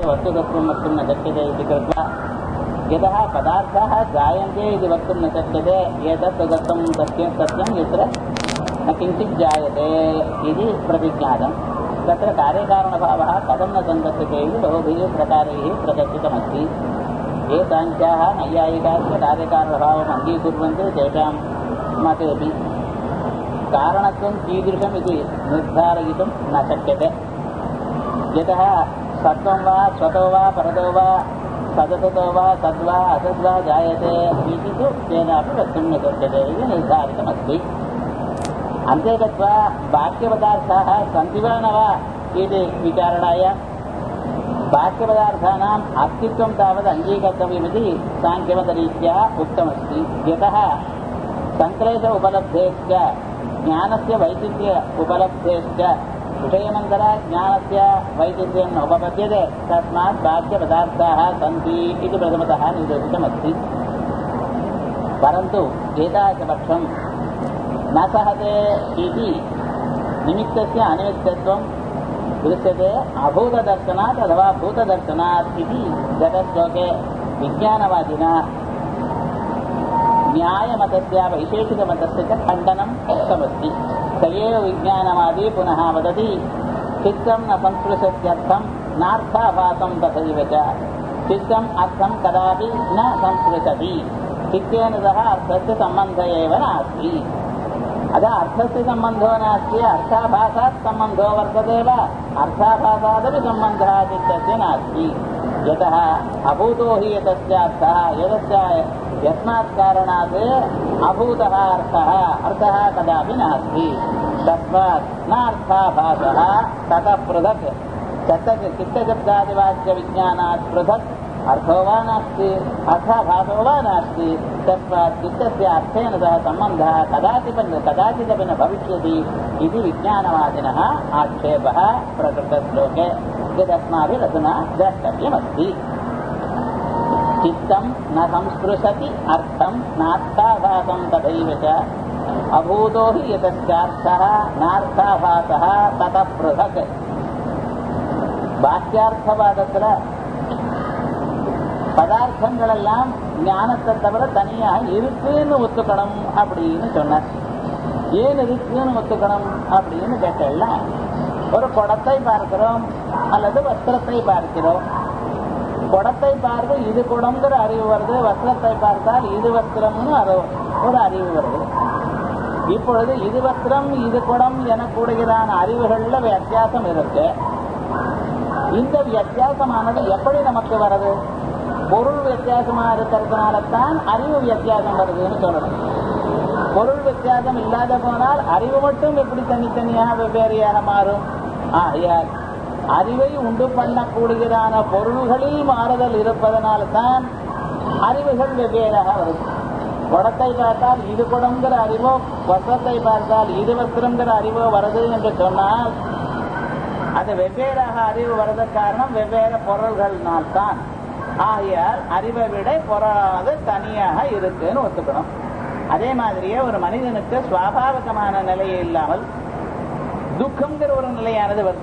वस्तुतत्वं वक्तुं न शक्यते इति कृत्वा यतः पदार्थाः जायन्ते इति वक्तुं न शक्यते एतत् तदर्थं सत्यं सत्यं यत्र न किञ्चित् जायते इति प्रतिज्ञातं तत्र कार्यकारणभावः कथं न सङ्गच्छते इति बहुभिः प्रकारैः प्रदर्शितमस्ति ये साङ्ख्याः नैयायिकाश्च कार्यकारणभावम् अङ्गीकुर्वन्ति तेषां मतेपि कारणत्वं कीदृशम् इति निर्धारयितुं न शक्यते यतः सत्त्वं वा स्वतो वा परतो वा सदसतो वा सद्वा असद्वा जायते इति तु केनापि वक्तुं न शक्यते इति निर्धारितमस्ति अन्ते गत्वा बाह्यपदार्थाः सन्ति वा न वा इति विचारणाय बाह्यपदार्थानाम् अस्तित्वं तावत् अङ्गीकर्तव्यमिति साङ्ख्यमतरीत्या उक्तमस्ति यतः सङ्क्लेश उपलब्धेश्च ज्ञानस्य वैचित्र्य उपलब्धेश्च विषयमन्तरा ज्ञानस्य वैचित्र्यं न उपपद्यते तस्मात् बाह्यपदार्थाः सन्ति इति प्रथमतः निरूपितमस्ति परन्तु एतादृशपक्षं न सहते इति निमित्तस्य अनिमित्तत्वं दृश्यते अभूतदर्शनात् अथवा भूतदर्शनात् इति गतश्लोके विज्ञानवादिना न्यायमतस्य वैशेषिकमतस्य च खण्डनम् उक्तमस्ति स एव विज्ञानवादी पुनः वदति चित्तं न संस्पृशत्यर्थं नार्थाभासं तथैव च चित्तम् अर्थं कदापि न संस्पृशति चित्तेन सह अर्थस्य सम्बन्धः एव नास्ति अतः अर्थस्य सम्बन्धो नास्ति अर्थाभासात् सम्बन्धो वर्तते वा अर्थाभासादपि सम्बन्धः चित्तस्य नास्ति यतः अभूतो हि यतस्य अर्थः यदस्य यस्मात् कारणात् अभूतः अर्थः अर्थः कदापि नास्ति तस्मात् नार्थाभासः ततः पृथक् चत्त चित्तशब्दादिवाच्यविज्ञानात् पृथक् अर्थो वा नास्ति अर्थाभासो वा नास्ति तस्मात् चित्तस्य अर्थेन सह सम्बन्धः कदाचित् कदाचिदपि न भविष्यति इति विज्ञानवादिनः आक्षेपः प्रकृतश्लोके यदस्माभिरधुना द्रष्टव्यमस्ति चित्तं न संस्पृशति अर्थं नार्थाभासं तथैव च अभूतो हि यतश्चार्थः नार्थाभासः ततः पृथक् பாக்கியார்த்தவாதத்தில் பதார்த்தங்களெல்லாம் ஞானத்தை தவிர தனியாக இருக்குன்னு ஒத்துக்கணும் அப்படின்னு சொன்னார் ஏன் இருக்குன்னு ஒத்துக்கணும் அப்படின்னு கேட்டேன்னா ஒரு குடத்தை பார்க்கிறோம் அல்லது வஸ்திரத்தை பார்க்கிறோம் குடத்தை பார்த்து இது குடம்ங்கிற அறிவு வருது வஸ்திரத்தை பார்த்தால் இது வஸ்திரம்னு ஒரு அறிவு வருது இப்பொழுது இது வஸ்திரம் இது குடம் எனக்கூடியதான அறிவுகள்ல வித்தியாசம் இருக்கு இந்த வித்தியாசமானது எப்படி நமக்கு வருது பொருள் வித்தியாசமா இருக்கிறதுனால தான் அறிவு வித்தியாசம் வருதுன்னு சொல்லணும் பொருள் வித்தியாசம் இல்லாத போனால் அறிவு மட்டும் எப்படி தனித்தனியாக வெவ்வேறையாக மாறும் ஆகையால் அறிவை உண்டு பண்ணக்கூடியதான பொருள்களில் மாறுதல் இருப்பதனால தான் அறிவுகள் வெவ்வேறாக வருது குடத்தை பார்த்தால் இது குடங்கிற அறிவோ வஸ்திரத்தை பார்த்தால் இது வஸ்திரங்கிற அறிவோ வருது என்று சொன்னால் அது வெவ்வேறாக அறிவு வருவதற்கு காரணம் வெவ்வேறு பொருள்கள்னால் தான் ஆகையால் அறிவை விட பொருளானது தனியாக இருக்குன்னு ஒத்துக்கணும் அதே மாதிரியே ஒரு மனிதனுக்கு சுவாபாவிகமான நிலை இல்லாமல் துக்கம்ங்கிற ஒரு நிலையானது வருது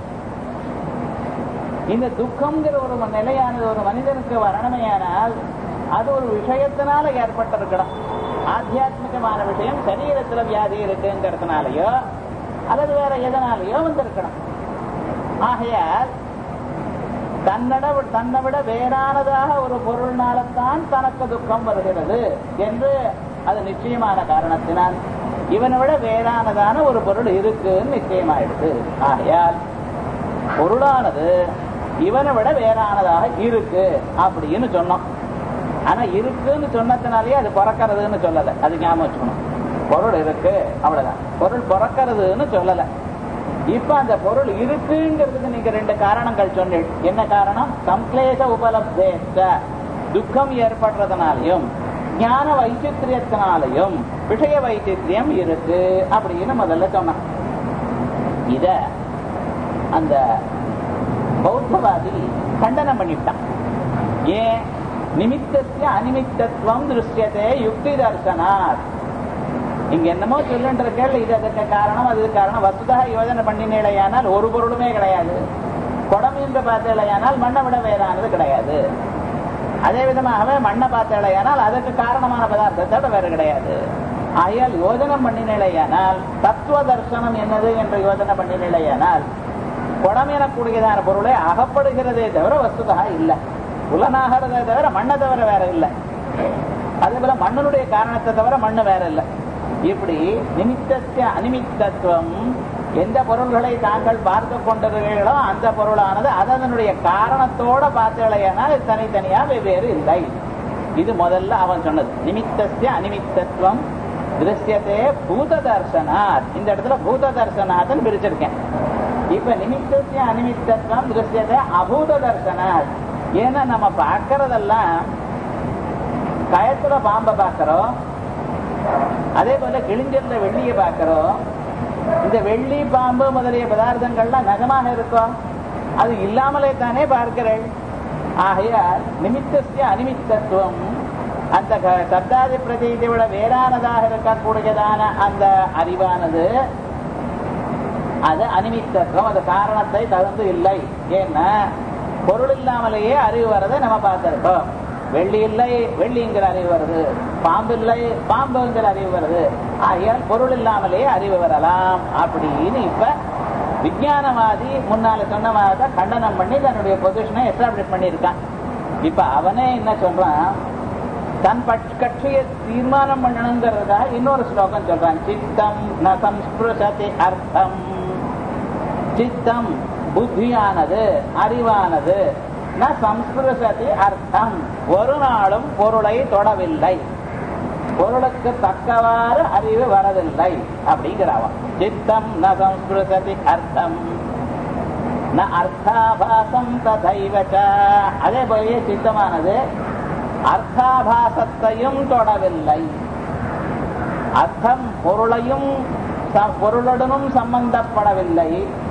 இந்த துக்கம்ங்கிற ஒரு நிலையானது ஒரு மனிதனுக்கு வரணுமையானால் அது ஒரு விஷயத்தினால ஏற்பட்டிருக்கணும் ஆத்தியாத்மிகமான விஷயம் சரீரத்துல வியாதி இருக்குங்கிறதுனாலயோ அல்லது வேற எதனாலேயோ வந்திருக்கணும் ஆகையால் தன்னட தன்னை விட வேறானதாக ஒரு பொருள்னால்தான் தனக்கு துக்கம் வருகிறது என்று அது நிச்சயமான காரணத்தினால் இவனை விட வேறானதான ஒரு பொருள் இருக்குன்னு நிச்சயமாயிடுது ஆகையால் பொருளானது இவனை விட வேறானதாக இருக்கு அப்படின்னு சொன்னோம் ஆனா இருக்குன்னு சொன்னதுனாலேயே அது பிறக்கிறதுன்னு சொல்லலை அது ஞாபகம் வச்சுக்கணும் பொருள் இருக்கு அவ்வளவுதான் பொருள் பிறக்கிறதுன்னு சொல்லலை இப்ப அந்த பொருள் இருக்குங்கிறதுக்கு நீங்க ரெண்டு காரணங்கள் சொன்னீங்க என்ன காரணம் சம்க்லேச உபலப்தேச்ச துக்கம் ஏற்படுறதுனாலையும் ஞான வைச்சித்திரியத்தினாலையும் விஷய வைச்சித்திரியம் இருக்கு அப்படின்னு முதல்ல சொன்னான் இத அந்த பௌத்தவாதி கண்டனம் பண்ணிவிட்டான் ஏன் நிமித்தத்திய அனிமித்தத்துவம் திருஷ்யத்தை யுக்தி தர்சனாத் இங்க என்னமோ சொல்லுன்ற கேள்வி இது அதுக்கு காரணம் அது காரணம் வசுதாக யோஜனை பண்ணினேடையானால் ஒரு பொருளுமே கிடையாது குடம் என்று பார்த்தேலையானால் மண்ணை விட வேறானது கிடையாது அதே விதமாகவே மண்ணை பார்த்தேலையானால் அதற்கு காரணமான பதார்த்தத்தோட வேறு கிடையாது ஆகையால் யோஜனம் பண்ணினிலையானால் தத்துவ தர்சனம் என்னது என்று யோஜனை பண்ணினிலையானால் குடம் எனக்கூடியதான பொருளை அகப்படுகிறதே தவிர வஸ்துதா இல்லை புலனாகிறதே தவிர மண்ணை தவிர வேற இல்லை அதே போல மண்ணனுடைய காரணத்தை தவிர மண்ணு வேற இல்லை இப்படி நிமித்தத்திய அனிமித்தத்துவம் எந்த பொருள்களை தாங்கள் பார்த்து கொண்டிருக்கிறீர்களோ அந்த பொருளானது அதனுடைய காரணத்தோட பார்த்தலையானால் தனித்தனியா வெவ்வேறு இல்லை இது முதல்ல அவன் சொன்னது நிமித்தத்திய அனிமித்தத்துவம் திருஷ்யத்தே பூத தர்சனாத் இந்த இடத்துல பூத தர்சனாத்னு பிரிச்சிருக்கேன் இப்ப நிமித்தத்திய அனிமித்தத்துவம் திருஷ்யத்தை அபூத தர்சனாத் ஏன்னா நம்ம பார்க்கறதெல்லாம் கயத்துல பாம்பை பார்க்கிறோம் அதே போல கிழிஞ்சிருந்த வெள்ளியை பார்க்கிறோம் இந்த வெள்ளி பாம்பு முதலிய பதார்த்தங்கள்லாம் நகமாக இருக்கும் அது இல்லாமலே தானே பார்க்கிறேன் ஆகையால் நிமித்தசிய அனிமித்தத்துவம் அந்த க- சப்தாதி பிரதீதை விட வேறானதாக இருக்கக்கூடியதான அந்த அறிவானது அது அனிமித்தத்துவம் அது காரணத்தை தகுந்து இல்லை ஏன்னா பொருள் இல்லாமலேயே அறிவு வரதை நம்ம பார்த்திருக்கோம் வெள்ளி இல்லை வெள்ளிங்கிற அறிவு வருது பாம்பு இல்லை பாம்புங்கிற அறிவு வருது ஆகையால் பொருள் இல்லாமலேயே அறிவு வரலாம் அப்படின்னு இப்ப விஞ்ஞானவாதி முன்னால சொன்ன மாதிரி கண்டனம் பண்ணி தன்னுடைய பொசிஷனை எஸ்டாப்ளிஷ் பண்ணியிருக்கான் இப்ப அவனே என்ன சொல்றான் தன் பட்ச கட்சியை தீர்மானம் பண்ணணுங்கிறதுக்காக இன்னொரு ஸ்லோகம் சொல்றான் சித்தம் ந சம்ஸ்பிருஷதி அர்த்தம் சித்தம் புத்தியானது அறிவானது ந சம்ஸ்பிருஷதி அர்த்தம் ஒரு நாளும் பொருளை தொடவில்லை பொருளுக்கு தக்கவாறு அறிவு வரவில்லை அப்படிங்கிறவன் சித்தம் ந சம்ஸ்பிருஷதி அர்த்தம் ந அர்த்தாபாசம் ததைவ ச. அதே போலயே சித்தமானது அர்த்தாபாசத்தையும் தொடவில்லை அர்த்தம் பொருளையும் ச- பொருளுடனும் சம்பந்தப்படவில்லை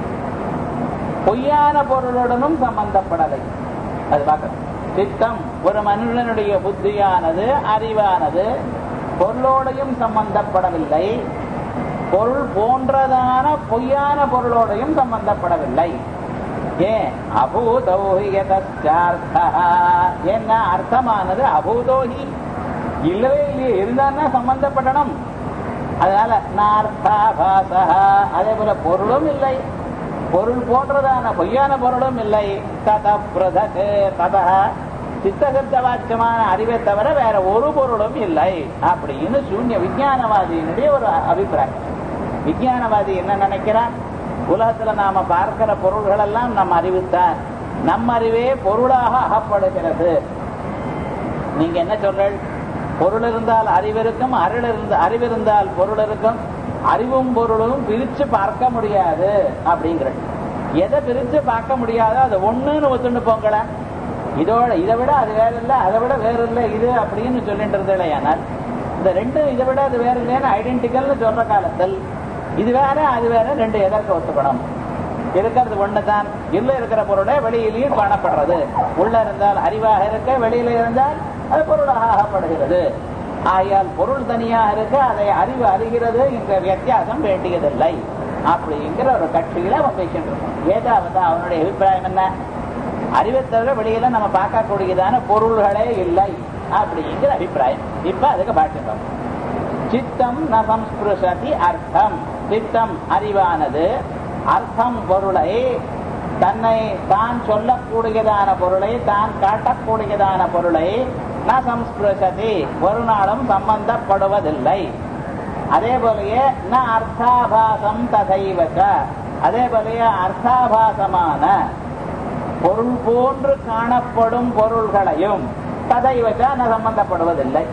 பொய்யான பொருளுடனும் சம்பந்தப்படலை அது பார்க்கணும் சித்தம் ஒரு மனிதனுடைய புத்தியானது அறிவானது பொருளோடையும் சம்பந்தப்படவில்லை பொருள் போன்றதான பொய்யான பொருளோடையும் சம்பந்தப்படவில்லை ஏன் அபூதோஹியதார்த்தா என்ன அர்த்தமானது அபூதோஹி இல்லவே இல்லையே இருந்தான்னா சம்பந்தப்படணும் அதனால நார்த்தாபாசா அதே போல பொருளும் இல்லை பொருள் போன்றதான பொய்யான பொருளும் இல்லை தத பிரதகு தத சித்தசப்த வாக்கியமான அறிவை தவிர வேற ஒரு பொருளும் இல்லை அப்படின்னு சூன்ய விஞ்ஞானவாதியினுடைய ஒரு அபிப்பிராயம் விஞ்ஞானவாதி என்ன நினைக்கிறான் உலகத்துல நாம பார்க்கிற பொருள்கள் எல்லாம் நம் அறிவுத்தான் நம் அறிவே பொருளாக அகப்படுகிறது நீங்க என்ன சொல்றீள் பொருள் இருந்தால் அறிவு இருக்கும் அருள் இருந்த அறிவு இருந்தால் பொருள் இருக்கும் அறிவும் பொருளும் பிரிச்சு பார்க்க முடியாது அப்படிங்கிற எதை பிரிச்சு பார்க்க முடியாதோ அது ஒண்ணுன்னு ஒத்துண்டு போங்களேன் இதோட இதை விட அது வேற இல்லை அதை விட வேற இல்லை இது அப்படின்னு சொல்லிட்டு இருந்தேனால் இந்த ரெண்டும் இதை விட அது வேற இல்லைன்னு ஐடென்டிக்கல்னு சொல்ற காலத்தில் இது வேற அது வேற ரெண்டு எதற்கு ஒத்துக்கணும் இருக்கிறது ஒண்ணுதான் உள்ள இருக்கிற பொருளே வெளியிலையும் காணப்படுறது உள்ள இருந்தால் அறிவாக இருக்க வெளியில இருந்தால் அது பொருளாக ஆகப்படுகிறது ஆகையால் பொருள் தனியாக இருக்க அதை அறிவு அறிகிறது என்ற வித்தியாசம் வேண்டியதில்லை அப்படிங்கிற ஒரு கட்சியில அவன் பேசிட்டு இருக்கான் ஏதாவது அவனுடைய அபிப்பிராயம் என்ன அறிவை தவிர வெளியில நம்ம பார்க்கக்கூடியதான பொருள்களே இல்லை அப்படிங்கிற அபிப்பிராயம் இப்ப அதுக்கு பாட்டு சித்தம் ந சம்ஸ்பிருஷதி அர்த்தம் சித்தம் அறிவானது அர்த்தம் பொருளை தன்னை தான் சொல்லக்கூடியதான பொருளை தான் காட்டக்கூடியதான பொருளை ந சம்ஸ்பிருஷதி ஒரு நாளும் சம்பந்தப்படுவதில்லை அதே போலயே ந அர்த்தாபாசம் ததைவச்ச அதே போலயே அர்த்தாபாசமான பொருள் போன்று காணப்படும் பொருள்களையும் ததைவச்ச ந சம்பந்தப்படுவதில்லை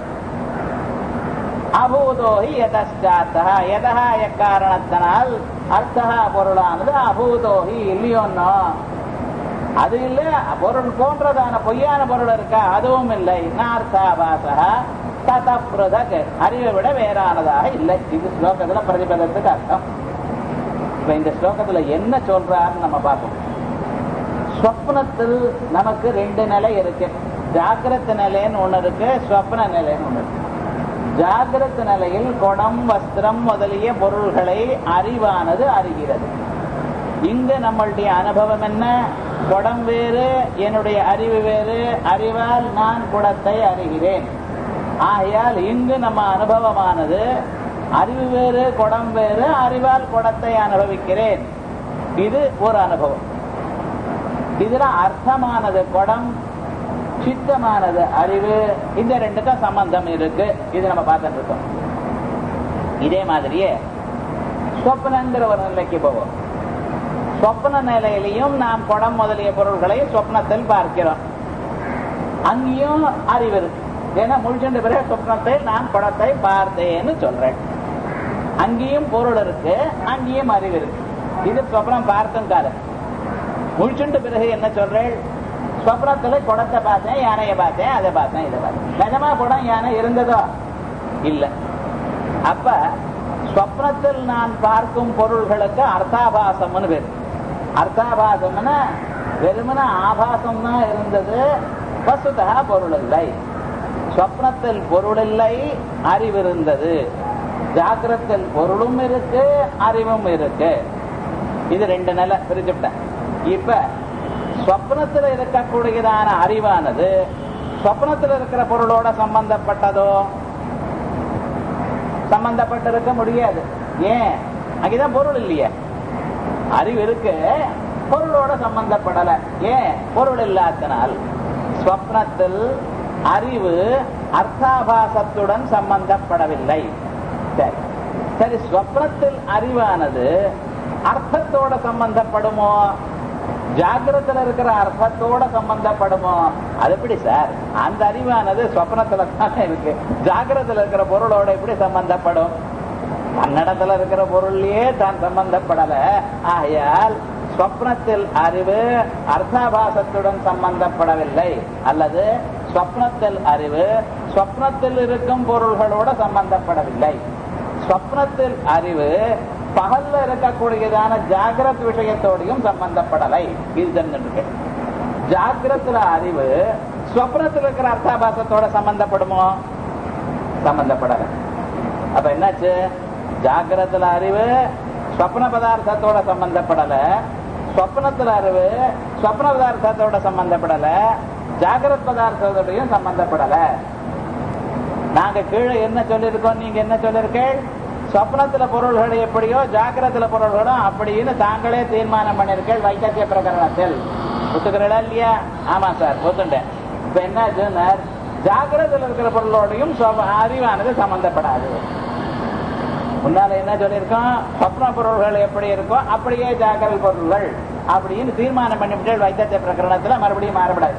அபூதோஹி எதஸ்டாத்தா எதா எக்காரணத்தினால் அர்த்தா பொருளானது அபூதோஹி இல்லையோன்னோ அது இல்ல பொருள் போன்றதான பொய்யான பொருள் இருக்கா அதுவும் இல்லை நார்த்தாபாசா ததப்ருதக் அறிவை விட வேறானதாக இல்லை இது ஸ்லோகத்துல பிரதிபதத்துக்கு அர்த்தம் இப்ப இந்த ஸ்லோகத்துல என்ன சொல்றாருன்னு நம்ம பார்ப்போம் ஸ்வப்னத்தில் நமக்கு ரெண்டு நிலை இருக்கு ஜாகிரத நிலைன்னு ஒண்ணு இருக்கு ஸ்வப்ன நிலைன்னு ஒண்ணு இருக்கு ஜாகிரத நிலையில் குடம் வஸ்திரம் முதலிய பொருள்களை அறிவானது அறிகிறது இங்க நம்மளுடைய அனுபவம் என்ன குடம் வேறு என்னுடைய அறிவு வேறு அறிவால் நான் குடத்தை அறிகிறேன் ஆகையால் இங்கு நம்ம அனுபவமானது அறிவு வேறு குடம் வேறு அறிவால் குடத்தை அனுபவிக்கிறேன் இது ஒரு அனுபவம் இதுல அர்த்தமானது குடம் சித்தமானது அறிவு இந்த ரெண்டுக்கும் சம்பந்தம் இருக்கு இது நம்ம பார்த்துட்டு இருக்கோம் இதே மாதிரியே சொப்னங்கிற ஒரு நிலைக்கு போவோம் சொப்ன நிலையிலையும் நாம் குடம் முதலிய பொருள்களை சொப்னத்தில் பார்க்கிறோம் அங்கேயும் அறிவு இருக்கு ஏன்னா முழிச்சுட்டு பிறகு சொப்னத்தை நான் குடத்தை பார்த்தேன்னு சொல்றேன் அங்கேயும் பொருள் இருக்கு அங்கேயும் அறிவு இருக்கு இது சொப்னம் பார்த்தும் காலம் முழிச்சுட்டு பிறகு என்ன சொல்றேன் சொப்னத்துல குடத்தை பார்த்தேன் யானையை பார்த்தேன் அதை பார்த்தேன் இதை பார்த்தேன் நிஜமா குடம் யானை இருந்ததோ இல்ல அப்ப சொப்னத்தில் நான் பார்க்கும் பொருள்களுக்கு அர்த்தாபாசம்னு பேர் அர்த்தாபாசம்னா வெறுமன ஆபாசம் தான் இருந்தது வசுதா பொருள் இல்லை சொப்னத்தில் பொருள் இல்லை அறிவு இருந்தது ஜாகிரத்தில் பொருளும் இருக்கு அறிவும் இருக்கு இது ரெண்டு நிலை பிரிச்சுட்டேன் இப்ப சொப்னத்தில் இருக்கக்கூடியதான அறிவானது சொப்னத்தில் இருக்கிற பொருளோட சம்பந்தப்பட்டதோ சம்பந்தப்பட்டிருக்க முடியாது ஏன் அங்கேதான் பொருள் இல்லையே அறிவு இருக்கு பொருளோட சம்பந்தப்படல ஏன் பொருள் இல்லாதனால் ஸ்வப்னத்தில் அறிவு அர்த்தாபாசத்துடன் சம்பந்தப்படவில்லை சரி சரி ஸ்வப்னத்தில் அறிவானது அர்த்தத்தோட சம்பந்தப்படுமோ ஜாகிரத்துல இருக்கிற அர்த்தத்தோட சம்பந்தப்படுமோ அது எப்படி சார் அந்த அறிவானது சொப்னத்துல தானே இருக்கு ஜாகிரத்துல இருக்கிற பொருளோட எப்படி சம்பந்தப்படும் கன்னடத்துல இருக்கிற பொருள்லயே தான் சம்பந்தப்படல ஆகையால் ஸ்வப்னத்தில் அறிவு அர்த்தாபாசத்துடன் சம்பந்தப்படவில்லை அல்லது ஸ்வப்னத்தில் அறிவு ஸ்வப்னத்தில் இருக்கும் பொருள்களோட சம்பந்தப்படவில்லை ஸ்வப்னத்தில் அறிவு பகல்ல இருக்கக்கூடியதான ஜாகிரத் விஷயத்தோடையும் சம்பந்தப்படலை இது தெரிஞ்சுட்டு ஜாகிரத்துல அறிவு ஸ்வப்னத்தில் இருக்கிற அர்த்தாபாசத்தோட சம்பந்தப்படுமோ சம்பந்தப்படலை அப்ப என்னாச்சு ஜாகிரத்துல அறிவு ஸ்வப்ன பதார்த்தத்தோட சம்பந்தப்படல ஸ்வப்னத்துல அறிவு ஸ்வப்ன பதார்த்தத்தோட சம்பந்தப்படல ஜாகிரத் பதார்த்தத்தோடையும் சம்பந்தப்படல நாங்க கீழே என்ன சொல்லியிருக்கோம் நீங்க என்ன சொல்லிருக்கீள் சொப்னத்துல பொருள்கள் எப்படியோ ஜாக்கிரத்துல பொருள்களும் அப்படின்னு தாங்களே தீர்மானம் பண்ணிருக்கீள் வைத்திய பிரகரணத்தில் ஒத்துக்கிறா இல்லையா ஆமா சார் ஒத்துண்டேன் இப்ப என்ன சொன்னார் ஜாகிரத்தில் இருக்கிற பொருளோடையும் அறிவானது சம்பந்தப்படாது முன்னால என்ன சொல்லியிருக்கோம் சொப்ன பொருள்கள் எப்படி இருக்கோ அப்படியே ஜாகிரத பொருள்கள் அப்படின்னு தீர்மானம் பண்ணிவிட்டு வைத்திய பிரகரணத்துல மறுபடியும் மாறப்படாது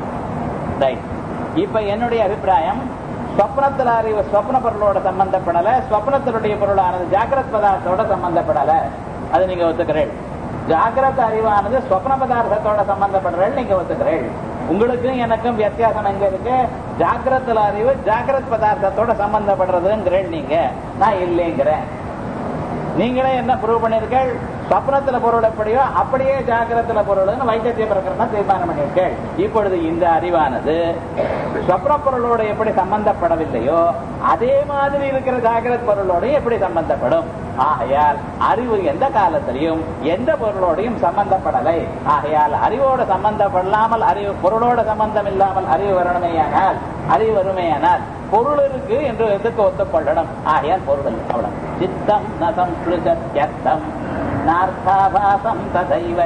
ரைட் இப்ப என்னுடைய அபிப்பிராயம் ஸ்வப்னத்தில் அறிவு ஸ்வப்ன பொருளோட சம்பந்தப்படல ஸ்வப்னத்தினுடைய பொருளானது ஜாகிரத் பதார்த்தோட சம்பந்தப்படல அது நீங்க ஒத்துக்கிறேன் ஜாகிரத அறிவானது ஸ்வப்ன பதார்த்தத்தோட சம்பந்தப்படுறேன் நீங்க ஒத்துக்கிறேன் உங்களுக்கும் எனக்கும் வித்தியாசம் எங்க இருக்கு ஜாகிரத்துல அறிவு ஜாகிரத் பதார்த்தத்தோட சம்பந்தப்படுறதுங்கிறேன் நீங்க நான் இல்லைங்கிறேன் நீங்களே என்ன ப்ரூவ் பண்ணிருக்கீள் சொப்னத்துல பொருள் எப்படியோ அப்படியே ஜாகிரத்துல பொருள்னு வைத்திய பிரகரணம் தீர்மானம் பண்ணியிருக்கேள் இப்பொழுது இந்த அறிவானது சொப்ன பொருளோட எப்படி சம்பந்தப்படவில்லையோ அதே மாதிரி இருக்கிற ஜாகிரத் பொருளோட எப்படி சம்பந்தப்படும் ஆகையால் அறிவு எந்த காலத்திலையும் எந்த பொருளோடையும் சம்பந்தப்படலை ஆகையால் அறிவோட சம்பந்தப்படாமல் அறிவு பொருளோட சம்பந்தம் இல்லாமல் அறிவு வரணுமேயானால் அறிவு வருமேயானால் பொருள் இருக்கு என்று எதுக்கு ஒத்துக்கொள்ளணும் ஆகையால் பொருள் இல்லை அவ்வளவு சித்தம் நசம் கிருஷத்யர்த்தம் நார்த்தாபாசம் ததைவ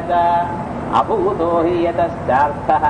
அபூதோ ஹி யதஸ்தார்த்தः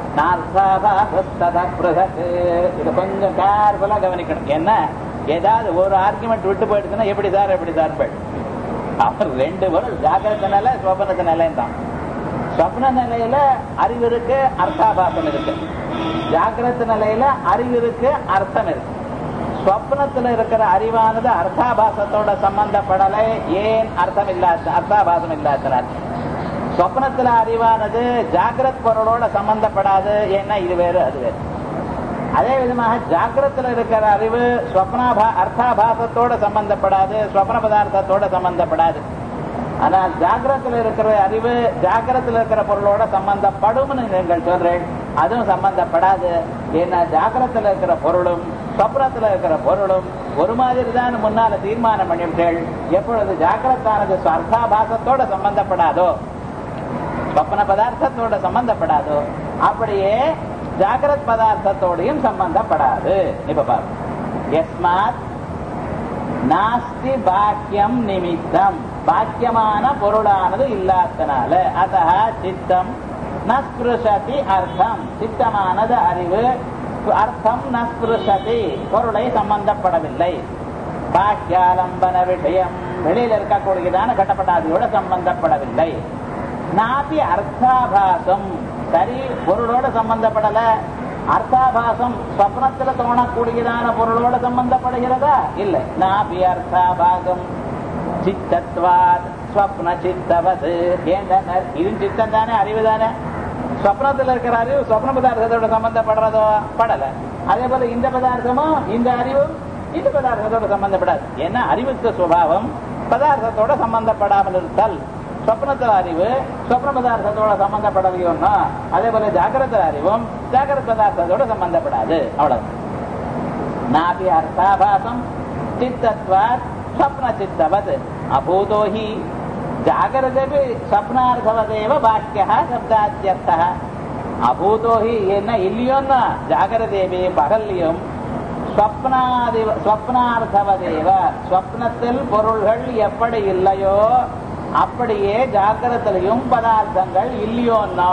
நார்த்தாபாசஸ்தத பிருதக் இது கொஞ்சம் கேர்ஃபுல்லா கவனிக்கணும் என்ன ஏதாவது ஒரு ஆர்குமெண்ட் விட்டு போயிடுச்சுன்னா எப்படி சார் எப்படி சார் போயிடு அவர் ரெண்டு பொருள் ஜாகிரத நிலை சொப்பனத்து நிலையும் தான் சொப்ன நிலையில அறிவு இருக்கு அர்த்தாபாசம் இருக்கு ஜாகிரத நிலையில அறிவு இருக்கு அர்த்தம் இருக்கு ஸ்வப்னத்துல இருக்கிற அறிவானது அர்த்தாபாசத்தோட சம்பந்தப்படலை ஏன் அர்த்தம் இல்லாத அர்த்தாபாசம் இல்லாதனால் ஸ்வப்னத்துல அறிவானது ஜாகிரத் பொருளோட சம்பந்தப்படாது ஏன்னா இது வேறு அது வேறு அதே விதமாக ஜாகிரத்துல இருக்கிற அறிவு ஸ்வப்னாபா அர்த்தாபாசத்தோட சம்பந்தப்படாது ஸ்வப்ன பதார்த்தத்தோட சம்பந்தப்படாது ஆனால் ஜாகிரத்தில் இருக்கிற அறிவு ஜாகிரத்தில் இருக்கிற பொருளோட சம்பந்தப்படும்னு நீங்கள் சொல்றேன் அதுவும் சம்பந்தப்படாது ஏன்னா ஜாகிரத்தில் இருக்கிற பொருளும் சொப்னத்தில் இருக்கிற பொருளும் ஒரு மாதிரி தான் முன்னால தீர்மானம் பண்ணிவிட்டேள் எப்பொழுது ஜாகிரத்தானது அர்த்தாபாசத்தோட சம்பந்தப்படாதோ சொப்பன பதார்த்தத்தோட சம்பந்தப்படாதோ அப்படியே ஜாகிரத் பதார்த்தத்தோடையும் சம்பந்தப்படாது இப்ப பாருங்க எஸ்மாத் நாஸ்தி பாக்கியம் நிமித்தம் பாக்கியமான பொருளானது இல்லாதனால அத சித்தம் நஸ்பிருஷதி அர்த்தம் சித்தமானது அறிவு அர்த்தம் நஸ்பிருஷதி பொருளை சம்பந்தப்படவில்லை பாக்கியாலம்பன விஷயம் வெளியில இருக்கக்கூடியதான கட்டப்படாதியோட சம்பந்தப்படவில்லை நாபி அர்த்தாபாசம் சரி பொருளோட சம்பந்தப்படல அர்த்தாபாசம் ஸ்வப்னத்துல தோணக்கூடியதான பொருளோட சம்பந்தப்படுகிறதா இல்லை நாபி அர்த்தாபாசம் சித்தத்வாத் ஸ்வப்ன சித்தவது ஏன் இது சித்தம் தானே அறிவு தானே ஸ்வப்னத்துல இருக்கிற அறிவு ஸ்வப்ன பதார்த்தத்தோட சம்பந்தப்படுறதோ படல அதே போல இந்த பதார்த்தமும் இந்த அறிவும் இந்த பதார்த்தத்தோட சம்பந்தப்படாது ஏன்னா அறிவுக்கு சுபாவம் பதார்த்தத்தோட சம்பந்தப்படாமல் இருத்தல் சொப்னத்தில் அறிவு சொப்ன பதார்த்தத்தோட சம்பந்தப்படலையோன்னா அதே போல ஜாகிரத அறிவும் ஜாகிரத பதார்த்தத்தோட சம்பந்தப்படாது அவ்வளவு நாபி அர்த்தாபாசம் சித்தத்வாத் ஸ்வப்ன சித்தவத் அபூதோ ஹி ஜாகிரதபி ஸ்வப்னார்த்தவதேவ வாக்கிய சப்தாத்தியர்த்த அபூதோ ஹி என்ன இல்லையோன்னா ஜாகிரதேவி பகல்லையும் ஸ்வப்னாதி ஸ்வப்னார்த்தவதேவ ஸ்வப்னத்தில் பொருள்கள் எப்படி இல்லையோ அப்படியே ஜாகிரத்திலையும் பதார்த்தங்கள் இல்லையோன்னா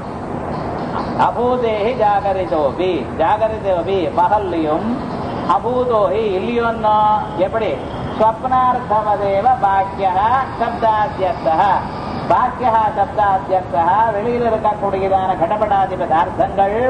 அபூதேஹி ஜாகரிதோபி ஜாகரிதோபி பகல்லையும் அபூதோஹி இல்லையோன்னா எப்படி ஸ்வப்னார்த்தவதேவ பாக்கிய சப்தாத்தியர்த்த பாக்கிய சப்தாத்தியர்த்த வெளியில் இருக்கக்கூடியதான கடபடாதி பதார்த்தங்கள்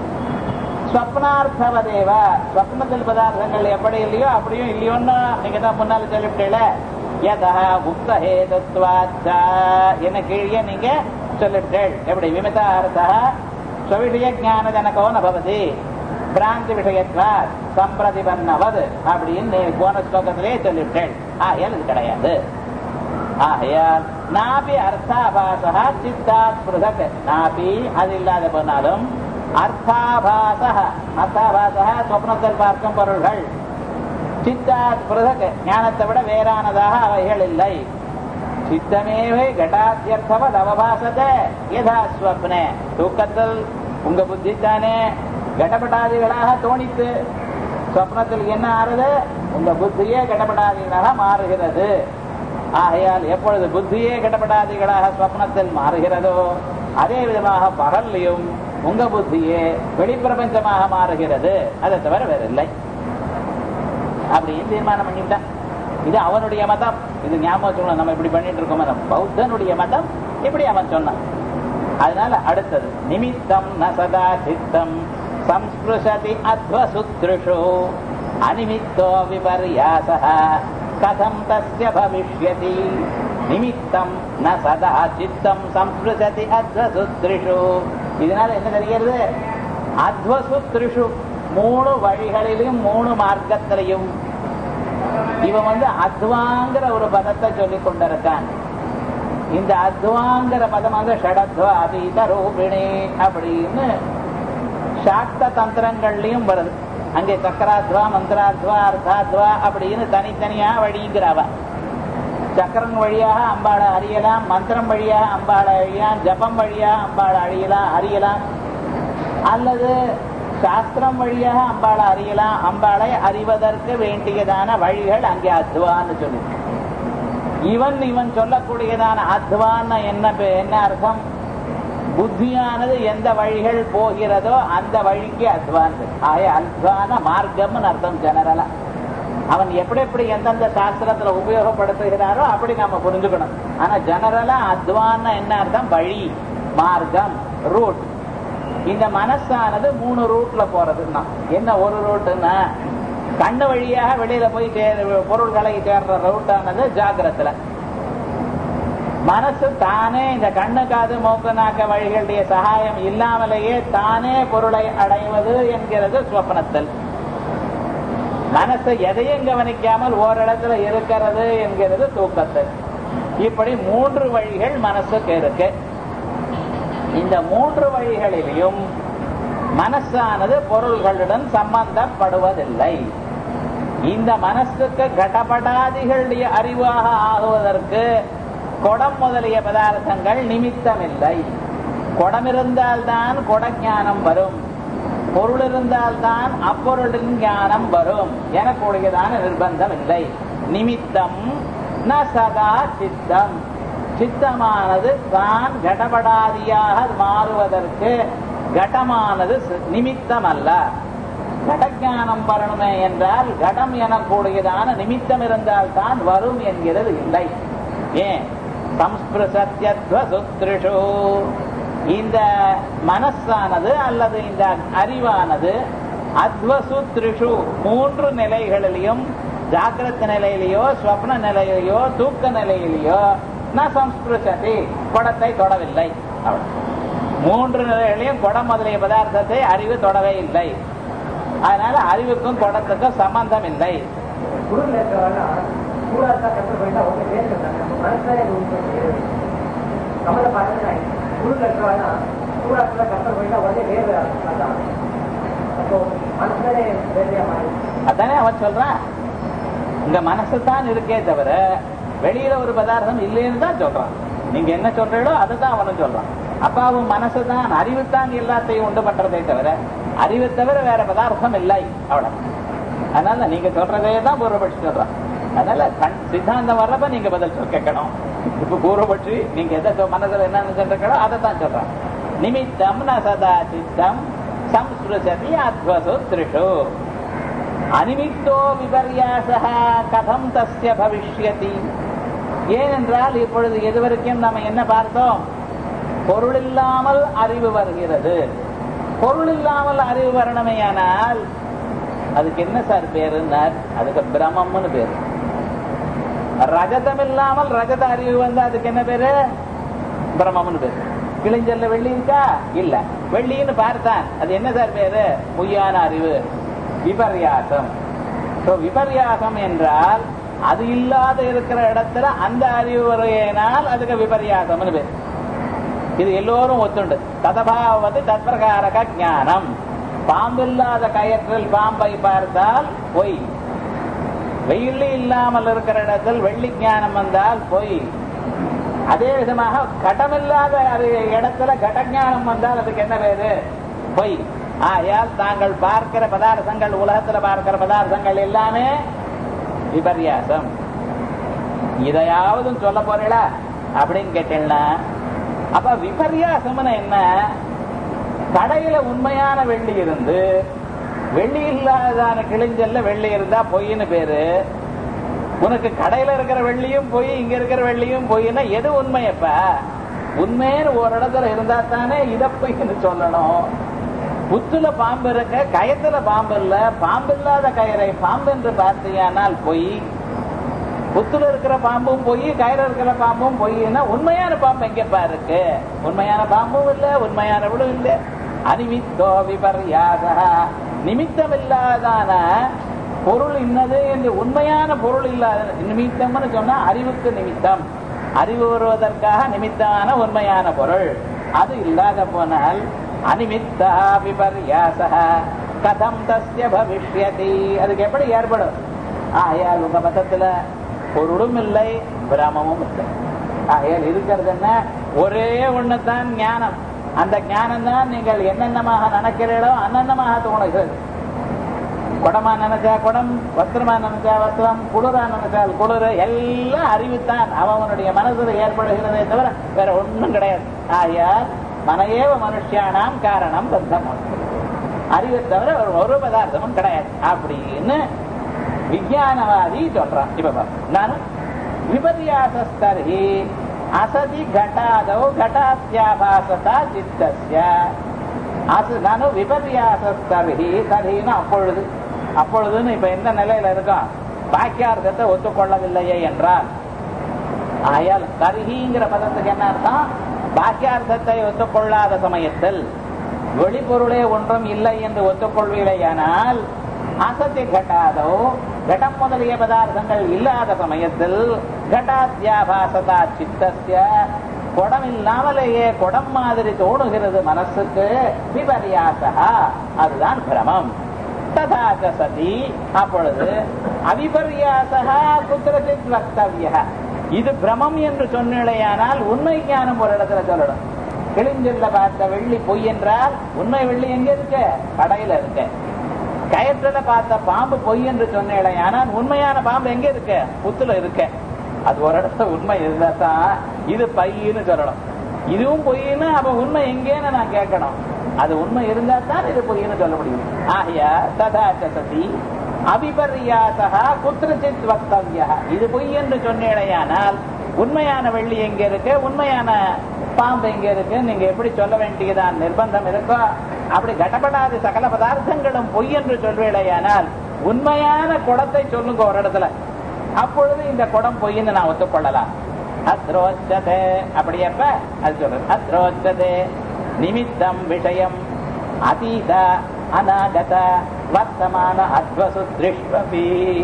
ஸ்வப்னார்த்தவதேவ ஸ்வப்னத்தில் பதார்த்தங்கள் எப்படி இல்லையோ அப்படியும் இல்லையோன்னு நீங்க தான் முன்னால சொல்லிவிட்டீங்கள யதா உக்தஹேதத்வாச்சா என்ன கீழே நீங்க சொல்லிவிட்டேள் எப்படி விமிதா அர்த்தா ஸ்வவிஷய ஜான ஜனகோ நபவதி பிராந்தி விஷயத்வா சம்பிரதிபன்னவது அப்படின்னு நீ போன ஸ்லோகத்திலே சொல்லிவிட்டேள் ஆகையால் இது கிடையாது ஆகையால் நாபி அர்த்தாபாசா சித்தாத் பிருதக் நாபி அது இல்லாத போனாலும் அர்த்தாபாச அர்த்தாபாச சொப்னத்தில் பார்க்கும் பொருள்கள் சித்தாத் பிருதக் ஞானத்தை விட வேறானதாக அவைகள் இல்லை சித்தமேவே கடாத்தியர்த்தவத் அவபாசத்தை யதா ஸ்வப்னே தூக்கத்தில் உங்க புத்தி தானே கடப்படாதிகளாக தோணித்து சொப்னத்தில் என்ன ஆறுது உங்க புத்தியே கடப்படாதிகளாக மாறுகிறது ஆகையால் எப்பொழுது புத்தியே கடப்படாதிகளாக சொப்னத்தில் மாறுகிறதோ அதே விதமாக பகல்லையும் உங்க புத்தியே வெளிப்பிரபஞ்சமாக மாறுகிறது அதை தவிர வேற இல்லை அப்படின்னு தீர்மானம் பண்ணிட்டான் இது அவனுடைய மதம் இது ஞாபகம் வச்சுக்கணும் நம்ம இப்படி பண்ணிட்டு இருக்கோம் நம்ம பௌத்தனுடைய மதம் இப்படி அவன் சொன்னான் அதனால அடுத்தது நிமித்தம் ந சதா சித்தம் சம்ஸ்பிருஷதி அத்வசுத்ருஷு அனிமித்தோ விபர்யாச கதம் தஸ்ய பவிஷ்யதி நிமித்தம் ந சதா சித்தம் சம்ஸ்பிருஷதி அத்வசுத்ரிஷு இதனால என்ன தெரிகிறது அத்வசுத்ரிஷு மூணு வழிகளிலும் மூணு மார்க்கத்திலையும் இவன் வந்து அத்வாங்கிற ஒரு பதத்தை சொல்லிக் கொண்டிருக்கான் இந்த அத்வாங்கிற பதம் வந்து ஷடத்வா அதீத ரூபிணி அப்படின்னு சாக்த தந்திரங்கள்லயும் வருது அங்கே சக்கராத்வா மந்திராத்வா அர்த்தாத்வா அப்படின்னு தனித்தனியா வழிங்கிறவ சக்கரம் வழியாக அம்பாளை அறியலாம் மந்திரம் வழியாக அம்பாளை அறியலாம் ஜபம் வழியாக அம்பாளை அறியலாம் அறியலாம் அல்லது சாஸ்திரம் வழியாக அம்பாளை அறியலாம் அம்பாளை அறிவதற்கு வேண்டியதான வழிகள் அங்கே அத்வான்னு சொல்லி இவன் இவன் சொல்லக்கூடியதான அத்வான்னு என்ன பே- என்ன அர்த்தம் புத்தியானது எந்த வழிகள் போகிறதோ அந்த வழிக்கு அத்வான் ஆய அத்வான மார்க்கம்னு அர்த்தம் ஜெனரலா அவன் எப்படி எப்படி எந்தெந்த சாஸ்திரத்துல உபயோகப்படுத்துகிறாரோ அப்படி நம்ம புரிஞ்சுக்கணும் ஆனா ஜெனரலா அத்வான என்ன அர்த்தம் வழி மார்க்கம் ரூட் இந்த மனசானது மூணு ரூட்ல போறதுன்னா என்ன ஒரு ரூட்டுன்னா கண்ணு வழியாக வெளியில போய் சேர பொருள்களை சேர்ற ரூட்டானது ஜாகிரத்துல மனசு தானே இந்த கண்ணு காது மூக்கு நாக்க வழிகளுடைய சகாயம் இல்லாமலேயே தானே பொருளை அடைவது என்கிறது ஸ்வப்னத்தில் மனசு எதையும் கவனிக்காமல் ஓரிடத்துல இருக்கிறது என்கிறது தூக்கத்தில் இப்படி மூன்று வழிகள் மனசுக்கு இருக்கு இந்த மூன்று வழிகளிலும் மனசானது பொருள்களுடன் சம்பந்தப்படுவதில்லை இந்த மனசுக்கு கடபடாதிகளுடைய அறிவாக ஆகுவதற்கு குடம் முதலிய பதார்த்தங்கள் நிமித்தமில்லை குடம் இருந்தால்தான் குடஞானம் வரும் பொருள் இருந்தால்தான் அப்பொருளின் ஞானம் வரும் எனக்கூடியதான நிர்பந்தம் இல்லை நிமித்தம் ந சதா சித்தம் சித்தமானது தான் கடபடாதியாக மாறுவதற்கு கடமானது நிமித்தம் அல்ல கடஞானம் வரணுமே என்றால் கடம் எனக்கூடியதான நிமித்தம் இருந்தால் தான் வரும் என்கிறது இல்லை ஏன் சம்ஸ்பிருசத்யத்வ சுத்ரிஷு இந்த மனசானது அல்லது இந்த அறிவானது அத்வசு த்ரிஷு மூன்று நிலைகளிலையும் ஜாகிரத நிலையிலேயோ ஸ்வப்ன நிலையிலேயோ தூக்க நிலையிலேயோ நான் சம்ஸ்கிருதி குடத்தை தொடவில்லை மூன்று நிலைகளையும் குடம் முதலிய பதார்த்தத்தை அறிவு தொடவே இல்லை அதனால அறிவுக்கும் குடத்துக்கும் சம்பந்தம் இல்லை குருவில் இருக்கிறவங்க சூடாக கஷ்டம் போயிட்டா அவங்க பேசுறாங்க நம்ம மனசுல கமலை பாருங்க குருவில் இருக்கிறவங்க சூடாக கஷ்டம் போயிட்டா உடனே வேறு அதான் அப்போ மனசுலே வேறையா மாறி அதானே அவன் சொல்றான் உங்க மனசு தான் இருக்கே தவிர வெளியில ஒரு பதார்த்தம் இல்லைன்னு தான் சொல்றான் நீங்க என்ன சொல்றீங்களோ அதை தான் அவனும் சொல்றான் அப்ப அவன் மனசு தான் அறிவு தான் எல்லாத்தையும் உண்டு பண்றதே தவிர அறிவை தவிர வேற பதார்த்தம் இல்லை அவ்வளவு அதனால நீங்க சொல்றதே தான் பூர்வபட்சி சொல்றான் அதனால கண் சித்தாந்தம் வர்றப்ப நீங்க பதில் சொல் கேட்கணும் இப்ப பூர்வபட்சி நீங்க எதை சொ- மனசுல என்னன்னு சொல்றீங்களோ அதை தான் சொல்றான் நிமித்தம் ந சதா சித்தம் சம்ஸ்ருசதி அத்வசு திரிஷு அனிமித்தோ விபர்யாசா கதம் தஸ்ய பவிஷ்யதி ஏனென்றால் இப்பொழுது இதுவரைக்கும் நம்ம என்ன பார்த்தோம் பொருள் இல்லாமல் அறிவு வருகிறது பொருள் இல்லாமல் அறிவு வரணுமேயானால் அதுக்கு என்ன சார் பேருன்னார் அதுக்கு பிரமம்னு பேரு ரஜதம் இல்லாமல் ரஜத அறிவு வந்து அதுக்கு என்ன பேரு பிரமம்னு பேரு கிழிஞ்சல்ல வெள்ளி இருக்கா இல்ல வெள்ளின்னு பார்த்தான் அது என்ன சார் பேரு பொய்யான அறிவு விபர்யாசம் So, விபர்யாசம் என்றால் அது இல்லாத இருக்கிற இடத்துல அந்த அறிவு வரையினால் அதுக்கு விபர்யாசம்னு பேர் இது எல்லோரும் ஒத்துண்டு ததபாவது தத்பிரகாரக ஞானம் பாம்பில்லாத கயற்றில் பாம்பை பார்த்தால் பொய் வெள்ளி இல்லாமல் இருக்கிற இடத்தில் வெள்ளி ஞானம் வந்தால் பொய் அதே விதமாக கடமில்லாத அது இடத்துல கடஞானம் வந்தால் அதுக்கு என்ன பேரு பொய் ஆகையால் தாங்கள் பார்க்கிற பதார்த்தங்கள் உலகத்துல பார்க்கிற பதார்த்தங்கள் எல்லாமே விபர்யாசம் இதையாவது சொல்ல போறீங்களா அப்படின்னு கேட்டீங்கன்னா அப்ப விபர்யாசம்னு என்ன கடையில உண்மையான வெள்ளி இருந்து வெள்ளி இல்லாதான கிழிஞ்சல்ல வெள்ளி இருந்தா பொய்ன்னு பேரு உனக்கு கடையில இருக்கிற வெள்ளியும் பொய் இங்க இருக்கிற வெள்ளியும் பொய்னா எது உண்மையப்ப உண்மைன்னு ஒரு இடத்துல இருந்தா தானே இத பொய்ன்னு சொல்லணும் புத்துல பாம்பு இருக்க கயத்துல பாம்பு இல்ல பாம்பு இல்லாத கயரை பாம்பு என்று பார்த்தீயானால் பொய் புத்துல இருக்கிற பாம்பும் பொய் கயிறு இருக்கிற பாம்பும் பொய்னா உண்மையான பாம்பு எங்கப்பா இருக்கு உண்மையான பாம்பும் இல்ல உண்மையான விடும் இல்ல அனிமித்தோ விபர்யாச நிமித்தம் இல்லாதான பொருள் இன்னது என்று உண்மையான பொருள் இல்லாத நிமித்தம்னு சொன்னா அறிவுக்கு நிமித்தம் அறிவு வருவதற்காக நிமித்தமான உண்மையான பொருள் அது இல்லாத போனால் அனிமித்தா விபர்யாச கதம் தஸ்ய பவிஷ்யதி அதுக்கு எப்படி ஏற்படும் ஆகையால் உங்க மதத்துல பொருளும் இல்லை பிரமமும் இல்லை ஆகையால் இருக்கிறது என்ன ஒரே ஒண்ணுதான் ஞானம் அந்த ஞானம் தான் நீங்கள் என்னென்னமாக நினைக்கிறீர்களோ அன்னன்னமாக தோணுகிறது குடமா நினைச்சா குடம் வஸ்திரமா நினைச்சா வஸ்திரம் குளிரா நினைச்சால் குளிர் எல்லாம் அறிவுத்தான் அவனுடைய மனசுல ஏற்படுகிறதே தவிர வேற ஒண்ணும் கிடையாது ஆகையால் மனையேவ மனுஷியானாம் காரணம் பத்தம் அறிவை தவிர ஒரு ஒரு பதார்த்தமும் கிடையாது அப்படின்னு விஞ்ஞானவாதி சொல்றான் இப்ப பாரு. நான் விபர்யாசஸ்தர்ஹி அசதி கட்டாதோ கட்டாத்தியாபாசதா சித்தஸ்ய அசு நானு விபர்யாசஸ்தர்ஹி தர்ஹின்னு அப்பொழுது அப்பொழுதுன்னு இப்ப எந்த நிலையில இருக்கோம் பாக்கியார்த்தத்தை ஒத்துக்கொள்ளவில்லையே என்றால் ஆயால் தர்ஹிங்கிற பதத்துக்கு என்ன அர்த்தம் பாக்கியார்த்தத்தை ஒத்துக்கொள்ளாத சமயத்தில் வெளிப்பொருளே ஒன்றும் இல்லை என்று ஒத்துக்கொள்வீர்களேயானால் அசத்தி கட்டாதோ கடம் முதலிய பதார்த்தங்கள் இல்லாத சமயத்தில் கட்டாத்தியாபாசதா சித்தஸ்ய குடம் இல்லாமலேயே குடம் மாதிரி தோணுகிறது மனசுக்கு விபரியாசா அதுதான் பிரமம் ததாச்ச சதி அப்பொழுது அவிபர்யாசா குத்திரச்சித் வக்தவிய இது பிரமம் என்று சொன்னேயானால் உண்மை ஞானம் ஒரு இடத்துல சொல்லணும் கிழிஞ்சல்ல பார்த்த வெள்ளி பொய் என்றால் உண்மை வெள்ளி எங்க இருக்க கடையில இருக்க கயத்துல பார்த்த பாம்பு பொய் என்று சொன்னேன் ஆனால் உண்மையான பாம்பு எங்க இருக்க புத்துல இருக்க அது ஒரு இடத்துல உண்மை இருந்தா தான் இது பையின்னு சொல்லணும் இதுவும் பொய்ன்னு அப்ப உண்மை எங்கேன்னு நான் கேட்கணும் அது உண்மை இருந்தா தான் இது பொய்ன்னு சொல்ல முடியும் ஆகியா ததா சதி அபிபர்யாசா குத்திரச்சித் வக்தவியா இது பொய் என்று சொன்னேடையானால் உண்மையான வெள்ளி எங்க இருக்கு உண்மையான பாம்பு எங்க இருக்கு நீங்க எப்படி சொல்ல வேண்டியதான் நிர்பந்தம் இருக்கோ அப்படி கடப்படாத சகல பதார்த்தங்களும் பொய் என்று சொல்வேடையானால் உண்மையான குடத்தை சொல்லுங்க ஒரு இடத்துல அப்பொழுது இந்த குடம் பொய்ன்னு நான் ஒத்துக்கொள்ளலாம் அத்ரோச்சதே அப்படி அப்ப அது சொல்றது அத்ரோச்சதே நிமித்தம் விஷயம் அதீத அநாகத வர்த்தமான அத்வசு திருஷ்வபி